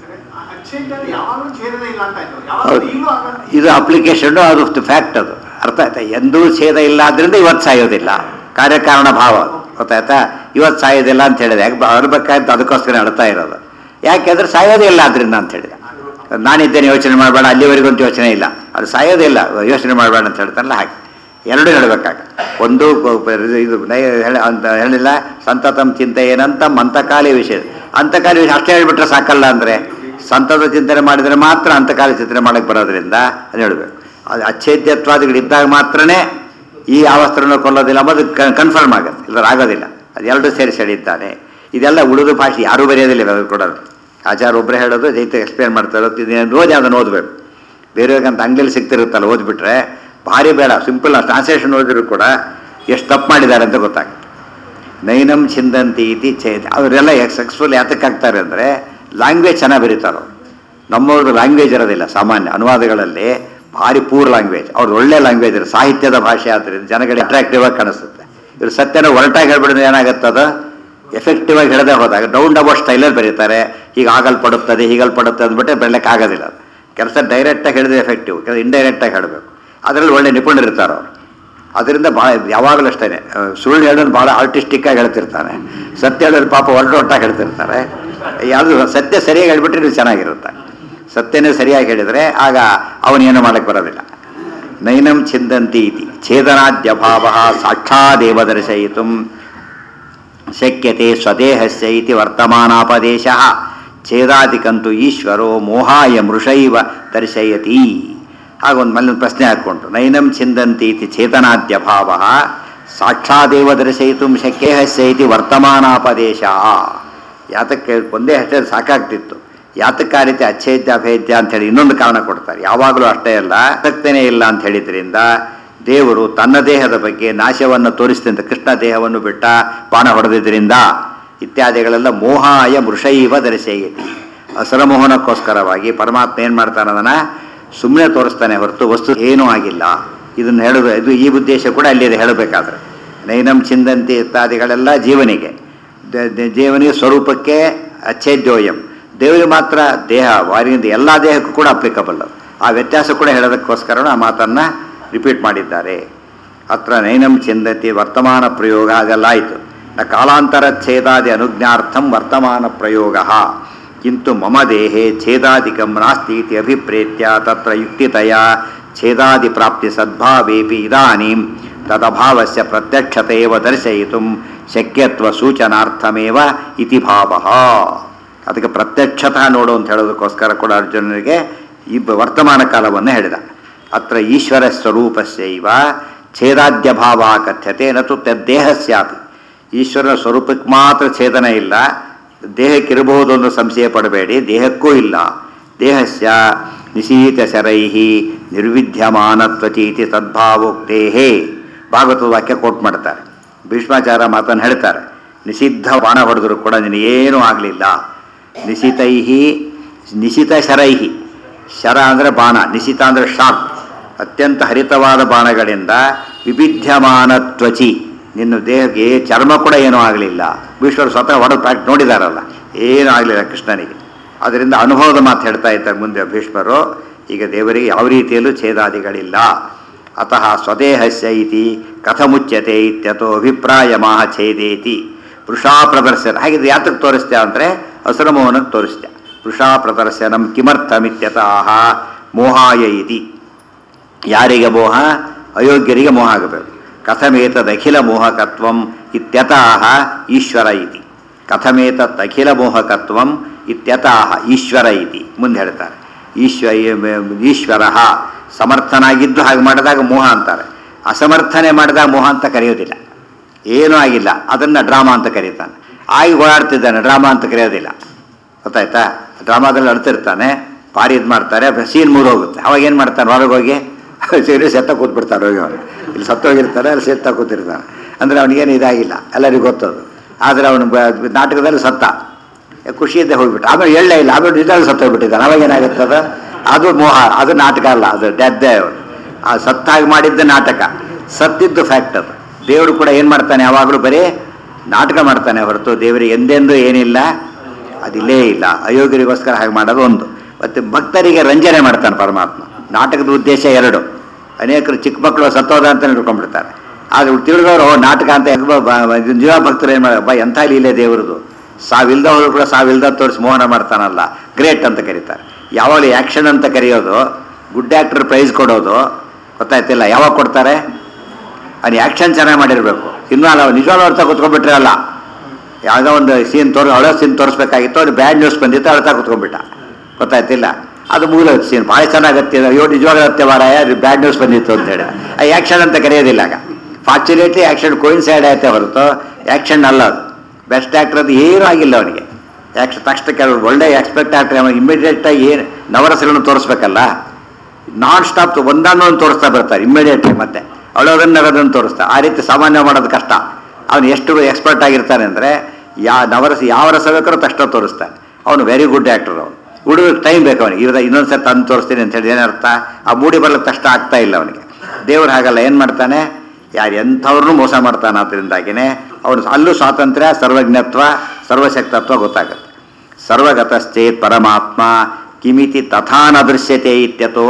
ಯಾವಾಗಲೂ ಛೇದನೆ ಇಲ್ಲ ಅಂತ ಆಯ್ತು ಯಾವಾಗಲೂ ಹೌದು ಈಗಲೂ ಆಗಲ್ಲ ಇದು ಅಪ್ಲಿಕೇಶನ್ ಅದು ಫ್ಯಾಕ್ಟ್ ಅದು ಅರ್ಥ ಆಯ್ತಾ ಎಂದೂ ಛೇದ ಇಲ್ಲ ಆದ್ರಿಂದ ಇವತ್ತು ಸಾಯೋದಿಲ್ಲ ಕಾರ್ಯಕಾರಣ ಭಾವ ಗೊತ್ತಾಯ್ತಾ ಇವತ್ತು ಸಾಯೋದಿಲ್ಲ ಅಂತ ಹೇಳಿದೆ ಯಾಕೆ ಬರ್ಬೇಕಾಯ್ತು ಅದಕ್ಕೋಸ್ಕರ ಅಡ್ತಾ ಇರೋದು ಯಾಕೆಂದ್ರೆ ಸಾಯೋದೇ ಇಲ್ಲ ಅದರಿಂದ ಅಂತ ಹೇಳಿದೆ ನಾನಿದ್ದೇನೆ ಯೋಚನೆ ಮಾಡಬೇಡ ಅಲ್ಲಿವರೆಗೂ ಯೋಚನೆ ಇಲ್ಲ ಅದು ಸಾಯೋದೇ ಇಲ್ಲ ಯೋಚನೆ ಮಾಡಬೇಡ ಅಂತ ಹೇಳ್ತಾರಲ್ಲ ಹಾಗೆ ಎರಡು ಹೇಳಬೇಕಾಗ ಒಂದು ಪ- ಪ- ಇದು ನೈ- ಹೇಳ- ಅಂತ ಹೇಳಿಲ್ಲ ಸಂತತಂ ಚಿಂತೆ ಏನಂತ ಮಂತಕಾಲಿ ವಿಷಯ ಅಂತಕಾಲಿ ವಿಷಯ ಅಷ್ಟೇ ಹೇಳ್ಬಿಟ್ರೆ ಸಾಕಲ್ಲ ಅಂದರೆ ಸಂತತ ಚಿಂತನೆ ಮಾಡಿದರೆ ಮಾತ್ರ ಅಂತಕಾಲ ಚಿಂತನೆ ಮಾಡಕ್ಕೆ ಬರೋದ್ರಿಂದ ಅದು ಹೇಳಬೇಕು ಅದು ಅಚ್ಛೇದ್ಯತ್ವಾದಿಗಳಿದ್ದಾಗ ಮಾತ್ರನೇ ಈ ಅವಸ್ತ್ರನ ಕೊಲ್ಲೋದಿಲ್ಲ ಅಂಬೋದು ಕನ್ಫರ್ಮ್ ಆಗುತ್ತೆ ಇಲ್ಲದ್ರೆ ಆಗೋದಿಲ್ಲ ಅದು ಎರಡು ಸೇರಿಸಿ ಹೇಳಿದ್ದಾನೆ ಇದೆಲ್ಲ ಉಳಿದು ಭಾಷೆ ಯಾರೂ ಬರೆಯೋದಿಲ್ಲ ಇವೆಲ್ಲ ಕೂಡ ಆಚಾರ ಒಬ್ಬರೇ ಹೇಳೋದು ಜೈತೆ ಎಕ್ಸ್ಪ್ಲೇನ್ ಮಾಡ್ತಾ ಇರೋದು ಇದನ್ನು ಓದಿ ಅದನ್ನು ಓದಬೇಕು ಬೇರೆಯವ್ರಿಗೆ ಅಂತ ಅಂಗಡಿಯಲ್ಲಿ ಸಿಗ್ತಿರುತ್ತಲ್ಲ ಓದ್ಬಿಟ್ರೆ ಭಾರಿ ಬೇಡ ಸಿಂಪಲ್ ಟ್ರಾನ್ಸ್ಲೇಷನ್ ಓದಿದ್ರು ಕೂಡ ಎಷ್ಟು ತಪ್ಪು ಮಾಡಿದ್ದಾರೆ ಅಂತ ಗೊತ್ತಾಗುತ್ತೆ ನೈನಂ ಚಿಂದಂತಿ ಇತಿ ಚೇತ್ ಅವರೆಲ್ಲ ಸಕ್ಸಸ್ಫುಲ್ ಯಾತಕ್ಕೆ ಆಗ್ತಾರೆ ಅಂದರೆ ಲ್ಯಾಂಗ್ವೇಜ್ ಚೆನ್ನಾಗಿ ಬರೀತಾರೋ ನಮ್ಮವ್ರದ್ದು ಲ್ಯಾಂಗ್ವೇಜ್ ಇರೋದಿಲ್ಲ ಸಾಮಾನ್ಯ ಅನುವಾದಗಳಲ್ಲಿ ಭಾರಿ ಪೂರ್ ಲ್ಯಾಂಗ್ವೇಜ್ ಅವ್ರದ್ದು ಒಳ್ಳೆ ಲ್ಯಾಂಗ್ವೇಜ್ ಇರೋ ಸಾಹಿತ್ಯದ ಭಾಷೆ ಆದ್ದರಿಂದ ಜನಗಳಿಗೆ ಅಟ್ರಾಕ್ಟಿವ್ ಆಗಿ ಕಾಣಿಸುತ್ತೆ ಇವ್ರು ಸತ್ಯನ ಒರಟಾಗಿ ಹೇಳ್ಬಿಡಿದ್ರೆ ಏನಾಗುತ್ತದ ಎಫೆಕ್ಟಿವ್ ಆಗಿ ಹೇಳದೆ ಹೋದಾಗ ಡೌನ್ ಡಬೋ ಸ್ಟೈಲಲ್ಲಿ ಬರೀತಾರೆ ಹೀಗೆ ಆಗಲ್ಪಡುತ್ತದೆ ಹೀಗಲ್ಪಡುತ್ತೆ ಅಂದ್ಬಿಟ್ಟೆ ಬೆಳಕ್ಕೆ ಆಗೋದಿಲ್ಲ ಅದು ಕೆಲಸ ಡೈರೆಕ್ಟಾಗಿ ಹೇಳಿದ್ರೆ ಎಫೆಕ್ಟಿವ್ ಕೆಲಸ ಇಂಡೈರೆಕ್ಟಾಗಿ ಹೇಳಬೇಕು ಅದರಲ್ಲಿ ಒಳ್ಳೆ ನಿಪುಣರಿರ್ತಾರೆ ಅವರು ಅದರಿಂದ ಭಾಳ ಯಾವಾಗಲೂ ಅಷ್ಟೇ ಸುಳ್ಳು ಹೇಳೋದು ಭಾಳ ಆರ್ಟಿಸ್ಟಿಕ್ಕಾಗಿ ಹೇಳ್ತಿರ್ತಾನೆ ಸತ್ಯ ಹೇಳೋದು ಪಾಪ ಹೊರಟೊಟ್ಟಾಗಿ ಹೇಳ್ತಿರ್ತಾರೆ ಯಾವುದು ಸತ್ಯ ಸರಿಯಾಗಿ ಹೇಳ್ಬಿಟ್ರೆ ನೀವು ಚೆನ್ನಾಗಿರುತ್ತೆ ಸತ್ಯನೇ ಸರಿಯಾಗಿ ಹೇಳಿದರೆ ಆಗ ಅವನೇನು ಮಾಡಕ್ಕೆ ಬರೋದಿಲ್ಲ ನೈನಂ ಛಿಂದಂತಿ ಇತಿ ಛೇದನಾದ್ಯಭಾವ ಸಾಕ್ಷಾದೇವ ದರ್ಶಯಿತು ಶಕ್ಯತೆ ಸ್ವದೇಹಸ್ಯ ಇತಿ ವರ್ತಮಾನಾಪದೇಶ ಛೇದಾದಿಕಂತು ಈಶ್ವರೋ ಮೋಹಾಯ ಮೃಷೈವ ದರ್ಶಯತಿ ಹಾಗೊಂದು ಮಲ್ಲೊಂದು ಪ್ರಶ್ನೆ ಹಾಕ್ಕೊಂಡು ನೈನಂ ಛಿಂದಂತಿ ಇತಿ ಚೇತನಾದ್ಯಭಾವ ಸಾಕ್ಷಾದೇವ ದರ್ಶಯಿತು ಶಕ್ಯಹಸ್ಯ ಇತಿ ವರ್ತಮಾನಾಪದೇಶ ಯಾತಕ್ಕೆ ಒಂದೇ ಅಷ್ಟೇ ಸಾಕಾಗ್ತಿತ್ತು ಯಾತಕ್ಕೆ ಆ ರೀತಿ ಅಚ್ಛೇದ್ಯ ಅಭೇದ್ಯ ಅಂತೇಳಿ ಇನ್ನೊಂದು ಕಾರಣ ಕೊಡ್ತಾರೆ ಯಾವಾಗಲೂ ಅಷ್ಟೇ ಅಲ್ಲ ಆಸಕ್ತನೇ ಇಲ್ಲ ಅಂತ ಹೇಳಿದ್ರಿಂದ ದೇವರು ತನ್ನ ದೇಹದ ಬಗ್ಗೆ ನಾಶವನ್ನು ತೋರಿಸಿದಂತೆ ಕೃಷ್ಣ ದೇಹವನ್ನು ಬಿಟ್ಟ ಬಾಣ ಹೊಡೆದಿದ್ದರಿಂದ ಇತ್ಯಾದಿಗಳೆಲ್ಲ ಮೋಹಾಯ ಮೃಷೈವ ದರ್ಶಯತಿ ಅಸರಮೋಹನಕ್ಕೋಸ್ಕರವಾಗಿ ಪರಮಾತ್ಮ ಏನು ಮಾಡ್ತಾನೆ ಅದನ್ನು ಸುಮ್ಮನೆ ತೋರಿಸ್ತಾನೆ ಹೊರತು ವಸ್ತು ಏನೂ ಆಗಿಲ್ಲ ಇದನ್ನು ಹೇಳೋದು ಇದು ಈ ಉದ್ದೇಶ ಕೂಡ ಅಲ್ಲಿದೆ ಹೇಳಬೇಕಾದ್ರೆ ನೈನಂ ಚಿಂದಂತಿ ಇತ್ಯಾದಿಗಳೆಲ್ಲ ಜೀವನಿಗೆ ದ- ದ- ಜೀವನಿಗೆ ಸ್ವರೂಪಕ್ಕೆ ಅಚ್ಛೇದ್ಯೋಯಂ ದೇವರಿಗೆ ಮಾತ್ರ ದೇಹ ವಾರಿಯಿಂದ ಎಲ್ಲ ದೇಹಕ್ಕೂ ಕೂಡ ಅಪ್ಲಿಕಬಲ್ ಅದು ಆ ವ್ಯತ್ಯಾಸ ಕೂಡ ಹೇಳೋದಕ್ಕೋಸ್ಕರ ಆ ಮಾತನ್ನು ರಿಪೀಟ್ ಮಾಡಿದ್ದಾರೆ ಅತ್ರ ನೈನಂ ಚಿಂದತಿ ವರ್ತಮಾನ ಪ್ರಯೋಗ ಅದೆಲ್ಲ ಆಯಿತು ನ ಕಾಲಾಂತರ ಛೇದಾದಿ ಅನುಜ್ಞಾರ್ಥಂ ವರ್ತಮಾನ ಪ್ರಯೋಗ ಕಿಂತು ಮಮ ದೇಹೆ ಛೇದಾದಿಕಂ ನಾಸ್ತಿ ಇತಿ ಅಭಿಪ್ರೇತ್ಯ ತತ್ರ ಯುಕ್ತಿತಯ ಛೇದಾದಿ ಪ್ರಾಪ್ತಿ ಸದ್ಭಾವೇಪಿ ಇದಾನೀಂ ತದಭಾವಸ್ಯ ಪ್ರತ್ಯಕ್ಷತೆಯವ ದರ್ಶಯಿತು ಶಕ್ಯತ್ವ ಸೂಚನಾರ್ಥಮೇವ ಇತಿ ಭಾವಃ ಅದಕ್ಕೆ ಪ್ರತ್ಯಕ್ಷತಃ ನೋಡು ಅಂತ ಹೇಳೋದಕ್ಕೋಸ್ಕರ ಕೂಡ ಅರ್ಜುನನಿಗೆ ಈ ಬ- ವರ್ತಮಾನ ಕಾಲವನ್ನು ಹೇಳಿದ ಅತ್ರ ಈಶ್ವರ ಸ್ವರೂಪಸ್ಯೈವ ಛೇದಾದ್ಯ ಭಾವ ಕಥ್ಯತೆ ನತು ತದ್ದೇಹಸ್ಯಾಪಿ ಈಶ್ವರನ ಸ್ವರೂಪಕ್ಕೆ ಮಾತ್ರ ಛೇದನ ಇಲ್ಲ ದೇಹಕ್ಕಿರಬಹುದು ಅನ್ನೋ ಸಂಶಯ ಪಡಬೇಡಿ ದೇಹಕ್ಕೂ ಇಲ್ಲ ದೇಹಸ್ಯ ನಿಶೀತ ಶರೈ ನಿರ್ವಿದ್ಯಮಾನತ್ವಚೀತಿ ಸದ್ಭಾವೋಕ್ತೇಹೇ ಭಾಗವತದ ವಾಕ್ಯ ಕೋಟ್ ಮಾಡ್ತಾರೆ ಭೀಷ್ಮಾಚಾರ ಮಾತನ್ನು ಹೇಳ್ತಾರೆ ನಿಷಿದ್ಧ ಬಾಣ ಹೊಡೆದರೂ ಕೂಡ ನಿನಗೇನೂ ಆಗಲಿಲ್ಲ ನಿಶಿತೈಹಿ ನಿಶಿತ ಶರೈಹಿ ಶರ ಅಂದರೆ ಬಾಣ ನಿಶಿತ ಅಂದರೆ ಶಾಕ್ ಅತ್ಯಂತ ಹರಿತವಾದ ಬಾಣಗಳಿಂದ ವಿವಿಧ್ಯಮಾನ ತ್ವಚಿ ನಿನ್ನ ದೇಹಕ್ಕೆ ಚರ್ಮ ಕೂಡ ಏನೂ ಆಗಲಿಲ್ಲ ಭೀಷ್ಮರು ಸ್ವತಃ ಹೊಡೆದು ಪ್ಯಾಕ್ ನೋಡಿದಾರಲ್ಲ ಏನೂ ಆಗಲಿಲ್ಲ ಕೃಷ್ಣನಿಗೆ ಅದರಿಂದ ಅನುಭವದ ಮಾತು ಹೇಳ್ತಾ ಇದ್ದಾರೆ ಮುಂದೆ ಭೀಷ್ಮರು ಈಗ ದೇವರಿಗೆ ಯಾವ ರೀತಿಯಲ್ಲೂ ಛೇದಾದಿಗಳಿಲ್ಲ ಅತಃ ಸ್ವದೇಹಸ್ಯ ಇತಿ ಕಥಮುಚ್ಯತೆ ಇತ್ಯತೋ ಅಭಿಪ್ರಾಯ ಮಾಹ ಛೇದೇತಿ ವೃಷಾ ಪ್ರದರ್ಶನ ಹಾಗಿದ್ರೆ ಯಾತಕ್ಕೆ ತೋರಿಸ್ತ್ಯಾ ಅಂದರೆ ಹಸುರಮೋಹನಕ್ಕೆ ತೋರಿಸ್ತ್ಯಾ ವೃಷಾ ಪ್ರದರ್ಶನಂ ಕಿಮರ್ಥಮಿತ್ಯತಃ ಮೋಹಾಯ ಇತಿ ಯಾರಿಗೆ ಮೋಹ ಅಯೋಗ್ಯರಿಗೆ ಮೋಹ ಆಗಬೇಕು ಕಥಮೇತದಖಿಲ ಮೋಹಕತ್ವಂ ಇತ್ಯತಃ ಈಶ್ವರ ಇತಿ ಕಥಮೇತತ್ ಅಖಿಲ ಮೋಹಕತ್ವಂ ಇತ್ಯತಃ ಈಶ್ವರ ಇತಿ ಮುಂದೆ ಹೇಳ್ತಾರೆ ಈಶ್ವ ಈಶ್ವರ ಸಮರ್ಥನಾಗಿದ್ದು ಹಾಗೆ ಮಾಡಿದಾಗ ಮೋಹ ಅಂತಾರೆ ಅಸಮರ್ಥನೆ ಮಾಡಿದಾಗ ಮೋಹ ಅಂತ ಕರೆಯೋದಿಲ್ಲ ಏನೂ ಆಗಿಲ್ಲ ಅದನ್ನು ಡ್ರಾಮಾ ಅಂತ ಕರೀತಾನೆ ಆಗಿ ಓಡಾಡ್ತಿದ್ದಾನೆ ಡ್ರಾಮಾ ಅಂತ ಕರೆಯೋದಿಲ್ಲ ಗೊತ್ತಾಯ್ತಾ ಡ್ರಾಮಾದಲ್ಲಿ ಅಳ್ತಿರ್ತಾನೆ ಭಾರಿ ಇದು ಮಾಡ್ತಾರೆ ಸೀನ್ ಮೂರು ಹೋಗುತ್ತೆ ಅವಾಗ ಏನು ಮಾಡ್ತಾನೆ ಹೊರಗೆ ಹೋಗಿ ಸೀರಿಯಸ್ ಎತ್ತ ಕೂತ್ಬಿಡ್ತಾರೆ ಹೋಗಿ ಅವನು ಇಲ್ಲಿ ಸತ್ತೋಗಿರ್ತಾರೆ ಅಲ್ಲಿ ಸೇರ್ತಾ ಕೂತಿರ್ತಾನೆ ಅಂದರೆ ಅವನಿಗೇನು ಇದಾಗಿಲ್ಲ ಎಲ್ಲರಿಗೂ ಗೊತ್ತದು ಆದರೆ ಅವನು ಬ- ನಾಟಕದಲ್ಲಿ ಸತ್ತ ಖುಷಿಯಿಂದ ಹೋಗ್ಬಿಟ್ಟು ಆಮೇಲೆ ಎಳ್ಳೇ ಇಲ್ಲ ಆಮೇಲೆ ನಿಜವಾಗಿ ಸತ್ತೋಗ್ಬಿಟ್ಟಿದ್ದಾನೆ ಅವಾಗ ಏನಾಗುತ್ತದ ಅದು ಮೋಹ ಅದು ನಾಟಕ ಅಲ್ಲ ಅದು ಡೆದ್ದೆ ಅವನು ಆ ಸತ್ತಾಗಿ ಮಾಡಿದ್ದ ನಾಟಕ ಸತ್ತಿದ್ದು ಫ್ಯಾಕ್ಟ್ ಅದು ದೇವರು ಕೂಡ ಏನು ಮಾಡ್ತಾನೆ ಯಾವಾಗಲೂ ಬರೀ ನಾಟಕ ಮಾಡ್ತಾನೆ ಹೊರತು ದೇವರಿಗೆ ಎಂದೆಂದೂ ಏನಿಲ್ಲ ಅದಿಲ್ಲೇ ಇಲ್ಲ ಅಯೋಗ್ಯರಿಗೋಸ್ಕರ ಹಾಗೆ ಮಾಡೋದು ಒಂದು ಮತ್ತು ಭಕ್ತರಿಗೆ ರಂಜನೆ ಮಾಡ್ತಾನೆ ಪರಮಾತ್ಮ ನಾಟಕದ ಉದ್ದೇಶ ಎರಡು ಅನೇಕರು ಚಿಕ್ಕ ಮಕ್ಕಳು ಸತ್ತೋದ ಅಂತ ಹಿಡ್ಕೊಂಡ್ಬಿಡ್ತಾರೆ ಆದರೆ ತಿಳಿದವರು ನಾಟಕ ಅಂತ ಹೆಂಗ್ ಬ- ಬ- ಜೀವ ಭಕ್ತರು ಏನು ಮಾಡ ಬಾ ಎಂಥ ಲೀಲೆ ದೇವರದು ಸಾವಿಲ್ದವರು ಕೂಡ ಸಾವಿಲ್ದ ತೋರಿಸಿ ಮೋಹನ ಮಾಡ್ತಾನಲ್ಲ ಗ್ರೇಟ್ ಅಂತ ಕರೀತಾರೆ ಯಾವಾಗಲೂ ಆ್ಯಕ್ಷನ್ ಅಂತ ಕರೆಯೋದು ಗುಡ್ ಆ್ಯಕ್ಟರ್ ಪ್ರೈಸ್ ಕೊಡೋದು ಗೊತ್ತಾಯ್ತಿಲ್ಲ ಯಾವಾಗ ಕೊಡ್ತಾರೆ ಅವ್ನು ಆ್ಯಕ್ಷನ್ ಚೆನ್ನಾಗಿ ಮಾಡಿರಬೇಕು ಇನ್ನೂ ಅಲ್ಲ ನಿಜವಾಗ್ಲೂ ಅರ್ಥ ಕೂತ್ಕೊಂಡ್ಬಿಟ್ರೆ ಅಲ್ಲ ಯಾವುದೋ ಒಂದು ಸೀನ್ ತೋರ್ ಹಳೋ ಸೀನ್ ತೋರಿಸ್ಬೇಕಾಗಿತ್ತು ಅವ್ನು ಬ್ಯಾಡ್ ನ್ಯೂಸ್ ಬಂದಿತ್ತು ಅಳ್ತಾ ಕೂತ್ಕೊಂಡ್ಬಿಟ್ಟ ಗೊತ್ತಾಯ್ತಿಲ್ಲ ಅದು ಮುಗಿದೋದು ಸೀನ್ ಭಾಳ ಚೆನ್ನಾಗತ್ತೆ ಅಯ್ಯೋ ನಿಜವಾಗ್ಲೂ ಅತ್ತೆ ಮಾರಾಯ ಬ್ಯಾಡ್ ನ್ಯೂಸ್ ಬಂದಿತ್ತು ಅಂತ ಹೇಳಿ ಆ ಆ್ಯಕ್ಷನ್ ಅಂತ ಕರೆಯೋದಿಲ್ಲ ಆಗ ಫಾರ್ಚುನೇಟ್ಲಿ ಆ್ಯಕ್ಷನ್ ಕೋಯಿನ್ಸೈಡ್ ಆಯ್ತೆ ಹೊರತು ಆ್ಯಕ್ಷನ್ ಅಲ್ಲ ಅದು ಬೆಸ್ಟ್ ಆ್ಯಕ್ಟರ್ ಅದು ಏನೂ ಆಗಿಲ್ಲ ಅವನಿಗೆ ಯಾಕೆ ತಕ್ಷಣ ಕೆಲವರು ಒಳ್ಳೆ ಎಕ್ಸ್ಪೆಕ್ಟ್ ಆ್ಯಕ್ಟರ್ ಅವನು ಇಮಿಡಿಯೇಟಾಗಿ ಏನು ನವರಸಗಳನ್ನು ತೋರಿಸ್ಬೇಕಲ್ಲ ನಾನ್ ಸ್ಟಾಪ್ ಒಂದನ್ನೊಂದು ತೋರಿಸ್ತಾ ಬರ್ತಾರೆ ಇಮಿಡಿಯೇಟ್ಲಿ ಮತ್ತೆ ಅಳೋದನ್ನ ನಗೋದನ್ನು ತೋರಿಸ್ತಾ ಆ ರೀತಿ ಸಾಮಾನ್ಯ ಮಾಡೋದು ಕಷ್ಟ ಅವನು ಎಷ್ಟು ಎಕ್ಸ್ಪರ್ಟ್ ಆಗಿರ್ತಾನೆ ಅಂದರೆ ಯಾ ನವರಸ ಯಾವ ರಸ ಬೇಕಾದ್ರೂ ತಕ್ಷಣ ತೋರಿಸ್ತಾನೆ ಅವನು ವೆರಿ ಗುಡ್ ಆ್ಯಕ್ಟರ್ ಅವನು ಹುಡುಗ ಟೈಮ್ ಬೇಕು ಅವನಿಗೆ ಇವ್ರ ಇನ್ನೊಂದು ಸಲ ತಂದು ತೋರಿಸ್ತೀನಿ ಅಂತ ಹೇಳಿ ಏನರ್ಥ ಆ ಮೂಡಿ ಬರ್ಲಿಕ್ಕೆ ತಕ್ಷಣ ಆಗ್ತಾ ಇಲ್ಲ ಅವನಿಗೆ ದೇವ್ರು ಹಾಗಲ್ಲ ಏನು ಮಾಡ್ತಾನೆ ಯಾರು ಎಂಥವ್ರನ್ನೂ ಮೋಸ ಮಾಡ್ತಾನೆ ಅದರಿಂದಾಗಿನೇ ಅವನು ಅಲ್ಲೂ ಸ್ವಾತಂತ್ರ್ಯ ಸರ್ವಜ್ಞತ್ವ ಸರ್ವಶಕ್ತತ್ವ ಗೊತ್ತಾಗುತ್ತೆ ಸರ್ವಗತಶ್ಚೇತ್ ಪರಮಾತ್ಮ ಕಿಮಿತಿ ತಥಾ ನ ದೃಶ್ಯತೆ ಇತ್ಯತೋ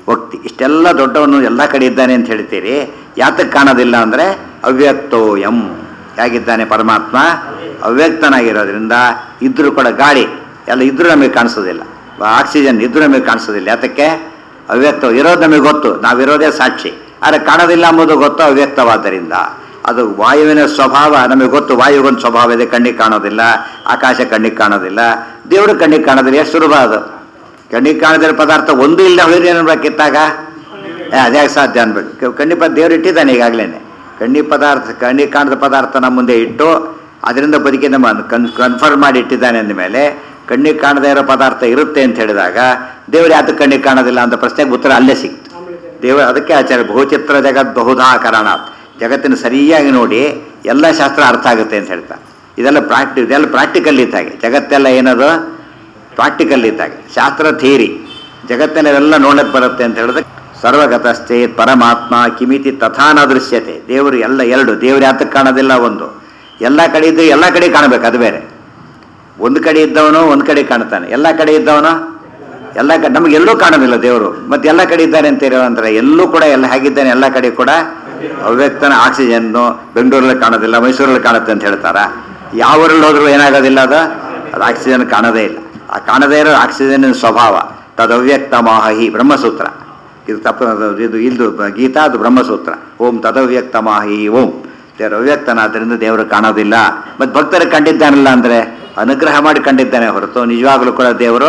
ಭಕ್ತಿ ಇಷ್ಟೆಲ್ಲ ದೊಡ್ಡವನು ಎಲ್ಲ ಕಡೆ ಇದ್ದಾನೆ ಅಂತ ಹೇಳ್ತೀರಿ ಯಾತಕ್ಕೆ ಕಾಣೋದಿಲ್ಲ ಅಂದರೆ ಅವ್ಯಕ್ತೋಯಂ ಹೇಗಿದ್ದಾನೆ ಪರಮಾತ್ಮ ಅವ್ಯಕ್ತನಾಗಿರೋದ್ರಿಂದ ಇದ್ರೂ ಕೂಡ ಗಾಳಿ ಎಲ್ಲ ಇದ್ರೂ ನಮಗೆ ಕಾಣಿಸೋದಿಲ್ಲ ಆಕ್ಸಿಜನ್ ಇದ್ರೂ ನಮಗೆ ಕಾಣಿಸೋದಿಲ್ಲ ಯಾತಕ್ಕೆ ಅವ್ಯಕ್ತ ಇರೋದು ನಮಗೆ ಗೊತ್ತು ನಾವಿರೋದೇ ಸಾಕ್ಷಿ ಆದರೆ ಕಾಣೋದಿಲ್ಲ ಎಂಬುದು ಗೊತ್ತು ಅವ್ಯಕ್ತವಾದ್ದರಿಂದ ಅದು ವಾಯುವಿನ ಸ್ವಭಾವ ನಮಗೆ ಗೊತ್ತು ವಾಯುಗೊಂದು ಸ್ವಭಾವ ಇದೆ ಕಣ್ಣಿಗೆ ಕಾಣೋದಿಲ್ಲ ಆಕಾಶ ಕಣ್ಣಿಗೆ ಕಾಣೋದಿಲ್ಲ ದೇವರು ಕಣ್ಣಿಗೆ ಕಾಣೋದಿಲ್ಲ ಎಷ್ಟು ಸುಲಭ ಅದು ಕಣ್ಣಿಗೆ ಕಾಣದಿರೋ ಪದಾರ್ಥ ಒಂದು ಇಲ್ಲ ಹೊಳಿರಿ ಅನ್ಬೇಕಿತ್ತಾಗ ಏ ಅದ್ಯಾಕೆ ಸಾಧ್ಯ ಅನ್ಬೇಕು ಕಣ್ಣಿ ಪದ ದೇವರು ಇಟ್ಟಿದ್ದಾನೆ ಈಗಾಗಲೇ ಕಣ್ಣಿ ಪದಾರ್ಥ ಕಣ್ಣಿಗೆ ಕಾಣದ ಪದಾರ್ಥ ನಮ್ಮ ಮುಂದೆ ಇಟ್ಟು ಅದರಿಂದ ಬದುಕಿ ನಮ್ಮ ಕನ್ ಕನ್ಫರ್ಮ್ ಮಾಡಿ ಇಟ್ಟಿದ್ದಾನೆ ಅಂದಮೇಲೆ ಕಣ್ಣಿಗೆ ಕಾಣದೇ ಇರೋ ಪದಾರ್ಥ ಇರುತ್ತೆ ಅಂತ ಹೇಳಿದಾಗ ದೇವರು ಯಾತಕ್ಕೆ ಕಣ್ಣಿಗೆ ಕಾಣೋದಿಲ್ಲ ಅಂತ ಪ್ರಶ್ನೆಗೆ ಉತ್ತರ ಅಲ್ಲೇ ಸಿಕ್ತು ದೇವರು ಅದಕ್ಕೆ ಆಚಾರ್ಯ ಬಹುಚಿತ್ರ ಜಗತ್ ಬಹುಧಾ ಕಾರಣಾತ್ ಜಗತ್ತಿನ ಸರಿಯಾಗಿ ನೋಡಿ ಎಲ್ಲ ಶಾಸ್ತ್ರ ಅರ್ಥ ಆಗುತ್ತೆ ಅಂತ ಹೇಳ್ತಾರೆ ಇದೆಲ್ಲ ಪ್ರಾಕ್ಟಿ ಇದೆಲ್ಲ ಪ್ರಾಕ್ಟಿಕಲ್ ಇದ್ದಾಗೆ ಜಗತ್ತೆಲ್ಲ ಏನದು ಪ್ರಾಕ್ಟಿಕಲ್ ಇದ್ದಾಗೆ ಶಾಸ್ತ್ರ ಥಿಯರಿ ಜಗತ್ತಿನೆಲ್ಲ ನೋಡಕ್ಕೆ ಬರುತ್ತೆ ಅಂತ ಹೇಳಿದ್ರೆ ಸರ್ವಗತಶ್ಚೇತ್ ಪರಮಾತ್ಮ ಕಿಮಿತಿ ತಥಾನ ದೃಶ್ಯತೆ ದೇವರು ಎಲ್ಲ ಎರಡು ದೇವರು ಯಾತಕ್ಕೆ ಕಾಣೋದಿಲ್ಲ ಒಂದು ಎಲ್ಲ ಕಡೆ ಇದ್ದು ಎಲ್ಲ ಕಡೆ ಕಾಣಬೇಕು ಅದು ಬೇರೆ ಒಂದು ಕಡೆ ಇದ್ದವನು ಒಂದು ಕಡೆ ಕಾಣ್ತಾನೆ ಎಲ್ಲ ಕಡೆ ಇದ್ದವನು ಎಲ್ಲ ಕಡೆ ನಮಗೆ ಎಲ್ಲೂ ಕಾಣೋದಿಲ್ಲ ದೇವರು ಮತ್ತೆ ಎಲ್ಲ ಕಡೆ ಇದ್ದಾನೆ ಅಂತ ಅಂದ್ರೆ ಎಲ್ಲೂ ಕೂಡ ಎಲ್ಲ ಹೇಗಿದ್ದಾನೆ ಎಲ್ಲ ಕಡೆ ಕೂಡ ಅವ್ಯಕ್ತನ ಆಕ್ಸಿಜನ್ನು ಬೆಂಗಳೂರಲ್ಲಿ ಕಾಣೋದಿಲ್ಲ ಮೈಸೂರಲ್ಲಿ ಕಾಣುತ್ತೆ ಅಂತ ಹೇಳ್ತಾರ ಯಾವ ಊರಲ್ಲಿ ಹೋದ್ರೂ ಏನಾಗೋದಿಲ್ಲ ಅದು ಅದು ಆಕ್ಸಿಜನ್ ಕಾಣೋದೇ ಇಲ್ಲ ಆ ಕಾಣದೇ ಇರೋ ಆಕ್ಸಿಜನ್ ಸ್ವಭಾವ ತದವ್ಯಕ್ತ ಮಾಹಿ ಬ್ರಹ್ಮಸೂತ್ರ ಇದು ತಪ್ಪು ಅದು- ಇದು ಇಲ್ದು ಬ- ಗೀತಾ ಅದು ಬ್ರಹ್ಮಸೂತ್ರ ಓಂ ತದವ್ಯಕ್ತ ಮಾಹಿ ಓಂ ದೇವರು ಅವ್ಯಕ್ತನಾದ್ರಿಂದ ದೇವರು ಕಾಣೋದಿಲ್ಲ ಮತ್ತು ಭಕ್ತರು ಕಂಡಿದ್ದಾನಲ್ಲ ಅಂದರೆ ಅನುಗ್ರಹ ಮಾಡಿ ಕಂಡಿದ್ದಾನೆ ಹೊರತು ನಿಜವಾಗಲೂ ಕೂಡ ದೇವರು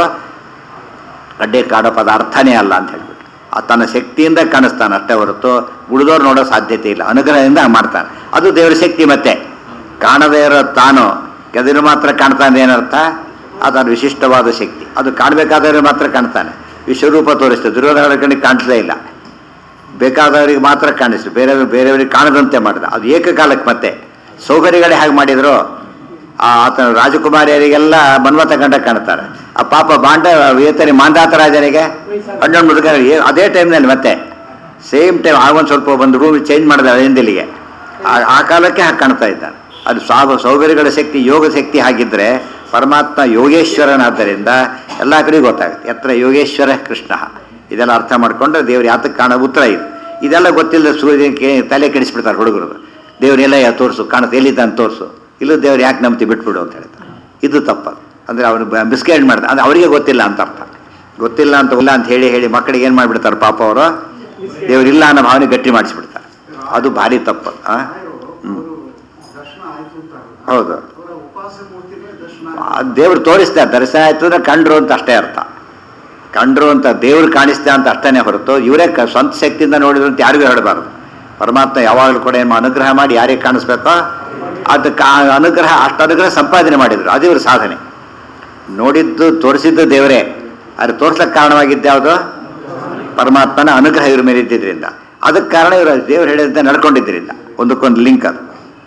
ಅಡ್ಡೆ ಕಾಡೋ ಪದಾರ್ಥನೇ ಅಲ್ಲ ಅಂತ ಹೇಳ್ಬಿಟ್ಟು ಆ ತನ್ನ ಶಕ್ತಿಯಿಂದ ಕಾಣಿಸ್ತಾನೆ ಅಷ್ಟೇ ಹೊರತು ಉಳಿದವ್ರು ನೋಡೋ ಸಾಧ್ಯತೆ ಇಲ್ಲ ಅನುಗ್ರಹದಿಂದ ಮಾಡ್ತಾನೆ ಅದು ದೇವರ ಶಕ್ತಿ ಮತ್ತೆ ಕಾಣದೇ ಇರೋ ತಾನು ಗೆದಿರು ಮಾತ್ರ ಕಾಣ್ತಾನೆ ಏನರ್ಥ ಅದರ ವಿಶಿಷ್ಟವಾದ ಶಕ್ತಿ ಅದು ಕಾಣಬೇಕಾದವ್ರಿಗೆ ಮಾತ್ರ ಕಾಣ್ತಾನೆ ವಿಶ್ವರೂಪ ತೋರಿಸ್ತದೆ ದುರ್ಯೋಧನ ಕಣ್ಣಿಗೆ ಕಾಣಿಸಲೇ ಇಲ್ಲ ಬೇಕಾದವರಿಗೆ ಮಾತ್ರ ಕಾಣಿಸ್ತು ಬೇರೆಯವ್ರಿಗೆ ಬೇರೆಯವರಿಗೆ ಕಾಣದಂತೆ ಮಾಡಿದ ಅದು ಏಕಕಾಲಕ್ಕೆ ಮತ್ತೆ ಸೌಕರ್ಯಗಳೇ ಹಾಗೆ ಮಾಡಿದ್ರು ಆ ಆತನ ರಾಜಕುಮಾರಿಯರಿಗೆಲ್ಲ ಮನ್ಮಥ ಗಂಡ ಕಾಣ್ತಾರೆ ಆ ಪಾಪ ಬಾಂಡ ಏತರಿ ಮಾಂದಾತ ರಾಜನಿಗೆ ಹಣ್ಣು ಮುದುಕ ಅದೇ ಟೈಮ್ನಲ್ಲಿ ಮತ್ತೆ ಸೇಮ್ ಟೈಮ್ ಆಗೊಂದು ಸ್ವಲ್ಪ ಒಂದು ರೂಮ್ ಚೇಂಜ್ ಮಾಡಿದ ಹಿಂದಿಲಿಗೆ ಆ- ಆ ಕಾಲಕ್ಕೆ ಹಾಗೆ ಕಾಣ್ತಾ ಇದ್ದಾನೆ ಅದು ಸಾವ ಸೌಕರ್ಯಗಳ ಶಕ್ತಿ ಯೋಗ ಶಕ್ತಿ ಹಾಗಿದ್ರೆ ಪರಮಾತ್ಮ ಯೋಗೇಶ್ವರನಾದ್ದರಿಂದ ಎಲ್ಲ ಕಡೆ ಗೊತ್ತಾಗುತ್ತೆ ಎತ್ತರ ಯೋಗೇಶ್ವರ ಕೃಷ್ಣ ಇದೆಲ್ಲ ಅರ್ಥ ಮಾಡ್ಕೊಂಡ್ರೆ ದೇವ್ರು ಯಾತಕ್ಕೆ ಕಾಣೋ ಉತ್ತರ ಇದು ಇದೆಲ್ಲ ಗೊತ್ತಿಲ್ಲದ ಸೂರ್ಯನಿಗೆ ತಲೆ ಕೆಡಿಸ್ಬಿಡ್ತಾರೆ ಹುಡುಗರು ದೇವ್ರೆಲ್ಲ ಯಾ ತೋರಿಸು ಕಾಣುತ್ತೆ ಎಲ್ಲಿದ್ದಾನೆ ತೋರಿಸು ಇಲ್ಲ ದೇವ್ರು ಯಾಕೆ ನಂಬ್ತಿ ಬಿಟ್ಬಿಡು ಅಂತ ಹೇಳ್ತಾರೆ ಇದು ತಪ್ಪದು ಅಂದರೆ ಅವನು ಮಿಸ್ಗೈಡ್ ಮಾಡ್ತಾರೆ ಅಂದರೆ ಅವರಿಗೆ ಗೊತ್ತಿಲ್ಲ ಅಂತ ಅರ್ಥ ಗೊತ್ತಿಲ್ಲ ಅಂತ ಇಲ್ಲ ಅಂತ ಹೇಳಿ ಹೇಳಿ ಮಕ್ಕಳಿಗೆ ಏನು ಮಾಡಿಬಿಡ್ತಾರೆ ಪಾಪ ಅವರು ದೇವರಿಲ್ಲ ಅನ್ನೋ ಭಾವನೆ ಗಟ್ಟಿ ಮಾಡಿಸ್ಬಿಡ್ತಾರೆ ಅದು ಭಾರಿ ತಪ್ಪದು ಆ? ಹ್ಮ್. ದರ್ಶನ ಆಯ್ತು ಅಂತ ಅರ್ಥ. ಹೌದು ಅವರ ಉಪವಾಸ ಮೂರ್ತಿನೇ ದರ್ಶನ ಆ ದೇವ್ರು ತೋರಿಸ್ತಾರೆ ದರ್ಶನ ಆಯ್ತು ಅಂದ್ರೆ ಕಂಡ್ರು ಅಂತ ಅಷ್ಟೇ ಅರ್ಥ ಕಂಡ್ರು ಅಂತ ದೇವ್ರು ಕಾಣಿಸ್ತಾ ಅಂತ ಅಷ್ಟೇ ಹೊರತು ಇವರೇ ಕ ಸ್ವಂತ ಶಕ್ತಿಯಿಂದ ನೋಡಿದ್ರು ಅಂತ ಯಾರಿಗೂ ಹೇಳಬಾರ್ದು ಪರಮಾತ್ಮ ಯಾವಾಗಲೂ ಕೂಡ ಏನು ಅನುಗ್ರಹ ಮಾಡಿ ಯಾರಿಗೆ ಕಾಣಿಸ್ಬೇಕೋ ಅದಕ್ಕೆ ಆ ಅನುಗ್ರಹ ಅಷ್ಟು ಅನುಗ್ರಹ ಸಂಪಾದನೆ ಮಾಡಿದ್ರು ಅದು ಇವ್ರ ಸಾಧನೆ ನೋಡಿದ್ದು ತೋರಿಸಿದ್ದು ದೇವರೇ ಅದು ತೋರ್ಸಕ್ಕೆ ಕಾರಣವಾಗಿದ್ದು ಯಾವುದು ಪರಮಾತ್ಮನ ಅನುಗ್ರಹ ಇವ್ರ ಮೇಲೆ ಇದ್ದಿದ್ರಿಂದ ಅದಕ್ಕೆ ಕಾರಣ ಇವರು ದೇವರು ಹೇಳಿದಂತೆ ನಡ್ಕೊಂಡಿದ್ದರಿಂದ ಒಂದಕ್ಕೊಂದು ಲಿಂಕ್ ಅದು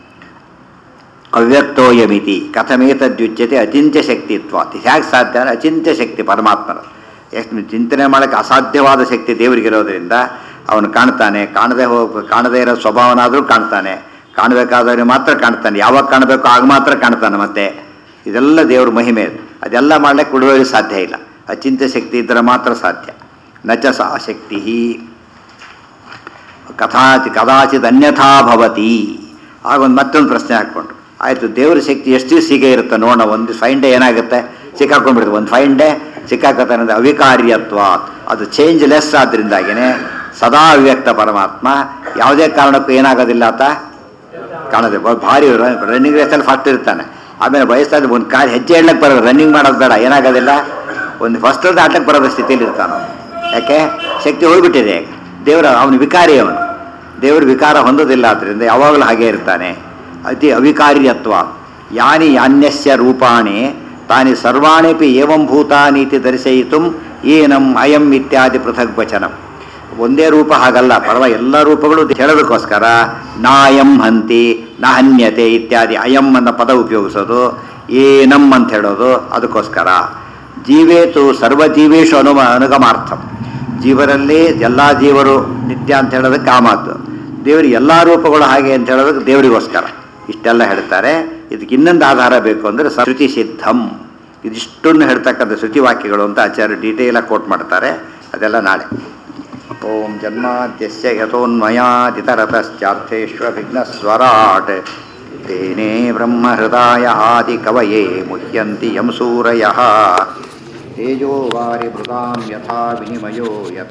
ಅವ್ಯಕ್ತೋಯಮಿತಿ ಕಥಮೇತದ್ಯುಚ್ಯತೆ ಅಚಿಂತ್ಯ ಶಕ್ತಿತ್ವ ಹೇಗೆ ಸಾಧ್ಯ ಅಂದರೆ ಅಚಿಂತ್ಯ ಶಕ್ತಿ ಪರಮಾತ್ಮನ ಎಷ್ಟು ಚಿಂತನೆ ಮಾಡೋಕ್ಕೆ ಅಸಾಧ್ಯವಾದ ಶಕ್ತಿ ದೇವರಿಗಿರೋದ್ರಿಂದ ಅವನು ಕಾಣ್ತಾನೆ ಕಾಣದೆ ಹೋಗ ಕಾಣದೇ ಇರೋ ಸ್ವಭಾವನಾದರೂ ಕಾಣ್ತಾನೆ ಕಾಣಬೇಕಾದವರಿಗೆ ಮಾತ್ರ ಕಾಣ್ತಾನೆ ಯಾವಾಗ ಕಾಣಬೇಕು ಆಗ ಮಾತ್ರ ಕಾಣ್ತಾನೆ ಮತ್ತೆ ಇದೆಲ್ಲ ದೇವ್ರ ಮಹಿಮೆ ಅದು. ಅದೆಲ್ಲ ಮಾಡ್ಲಿಕ್ಕೆ ಉಳಿದವರಿಗೆ ಸಾಧ್ಯ ಇಲ್ಲ ಅಚಿಂತ್ಯ ಶಕ್ತಿ ಇದ್ದರೆ ಮಾತ್ರ ಸಾಧ್ಯ ನಚ ಸಾ ಶಕ್ತಿ ಕಥಾಚಿ ಕದಾಚಿತ್ ಅನ್ಯಥಾ ಭವತಿ ಆಗ ಒಂದು ಮತ್ತೊಂದು ಪ್ರಶ್ನೆ ಹಾಕ್ಕೊಂಡ್ರು ಆಯಿತು ದೇವ್ರ ಶಕ್ತಿ ಎಷ್ಟು ದಿವಸ ಹೀಗೆ ಇರುತ್ತೆ ನೋಡೋಣ ಒಂದು ಫೈನ್ ಡೇ ಏನಾಗುತ್ತೆ ಸಿಕ್ಕಾಕೊಂಡ್ಬಿಡುತ್ತೆ ಒಂದು ಫೈನ್ ಡೇ ಸಿಕ್ಕಾಕತ್ತಾನೆ ಅಂದರೆ ಅವಿಕಾರ್ಯತ್ವ ಅದು ಚೇಂಜ್ ಲೆಸ್ ಆದ್ದರಿಂದಾಗಿನೇ ಸದಾ ಅವ್ಯಕ್ತ ಪರಮಾತ್ಮ ಯಾವುದೇ ಕಾರಣಕ್ಕೂ ಏನಾಗೋದಿಲ್ಲ ಆತ ಕಾಣೋದು ಬ- ಭಾರಿ ರನ್ನಿಂಗ್ ರೇಸಲ್ಲಿ ಫಸ್ಟ್ ಇರ್ತಾನೆ ಆಮೇಲೆ ವಯಸ್ಸಾದ ಒಂದು ಕಾಲು ಹೆಜ್ಜೆ ಇಡ್ಲಕ್ಕೆ ಬರೋದು ರನ್ನಿಂಗ್ ಮಾಡೋದು ಬೇಡ ಏನಾಗೋದಿಲ್ಲ ಒಂದು ಫಸ್ಟ್ ಆಟಕ್ಕೆ ಬರೋದ ಸ್ಥಿತಿಯಲ್ಲಿ ಇರ್ತಾನೆ ಯಾಕೆ ಶಕ್ತಿ ಹೋಗ್ಬಿಟ್ಟಿದೆ ದೇವರ ಅವನು ವಿಕಾರಿ ಅವನು ದೇವರು ವಿಕಾರ ಹೊಂದೋದಿಲ್ಲ ಆದ್ದರಿಂದ ಯಾವಾಗಲೂ ಹಾಗೆ ಇರ್ತಾನೆ ಅತಿ ಅವಿಕಾರ್ಯತ್ವ ಯಾನಿ ಯಾನ್ಯಸ್ಯ ರೂಪಾಣಿ ತಾನಿ ಸರ್ವಾಣಿಪಿ ಏವಂ ಭೂತಾನೀತಿ ದರ್ಶಯಿತು ಏನಂ ಅಯಂ ಇತ್ಯಾದಿ ಪೃಥಕ್ ವಚನಂ ಒಂದೇ ರೂಪ ಹಾಗಲ್ಲ ಪರವ ಎಲ್ಲ ರೂಪಗಳು ಹೇಳೋದಕ್ಕೋಸ್ಕರ ನಾಯಂ ಹಂತಿ ನ ಹನ್ಯತೆ ಇತ್ಯಾದಿ ಅಯಂ ಅನ್ನೋ ಪದ ಉಪಯೋಗಿಸೋದು ಏನಂ ಅಂತ ಹೇಳೋದು ಅದಕ್ಕೋಸ್ಕರ ಜೀವೇತು ಸರ್ವಜೀವೇಶು ಅನುಮ ಅನುಗಮಾರ್ಥಂ ಜೀವರಲ್ಲಿ ಎಲ್ಲ ಜೀವರು ನಿತ್ಯ ಅಂತ ಹೇಳೋದಕ್ಕೆ ಆ ಮಾತು ದೇವರಿಗೆ ಎಲ್ಲ ರೂಪಗಳು ಹಾಗೆ ಅಂತ ಹೇಳೋದಕ್ಕೆ ದೇವರಿಗೋಸ್ಕರ ಇಷ್ಟೆಲ್ಲ ಹೇಳ್ತಾರೆ ಇದಕ್ಕೆ ಇನ್ನೊಂದು ಆಧಾರ ಬೇಕು ಅಂದರೆ ಶ್ರುತಿ ಸಿದ್ಧಂ ಇದಿಷ್ಟನ್ನು ಹೇಳ್ತಕ್ಕಂಥ ಶ್ರುತಿ ವಾಕ್ಯಗಳು ಅಂತ ಆಚಾರ್ಯ ಡೀಟೇಲಾಗಿ ಕೋಟ್ ಮಾಡ್ತಾರೆ ಅದೆಲ್ಲ ನಾಳೆ ಓಂ ಜನ್ಮಾದ್ಯಸ್ಯ ಯಥೋನ್ಮಯಾದಿತರತಶ್ಚಾರ್ಥೇष्वभिघ्नस्वराट् तेने ब्रह्महृदाय आदिकवये मुह्यन्ति यं सूरयः तेजो वारिभृतां यथा विनिमयो यथा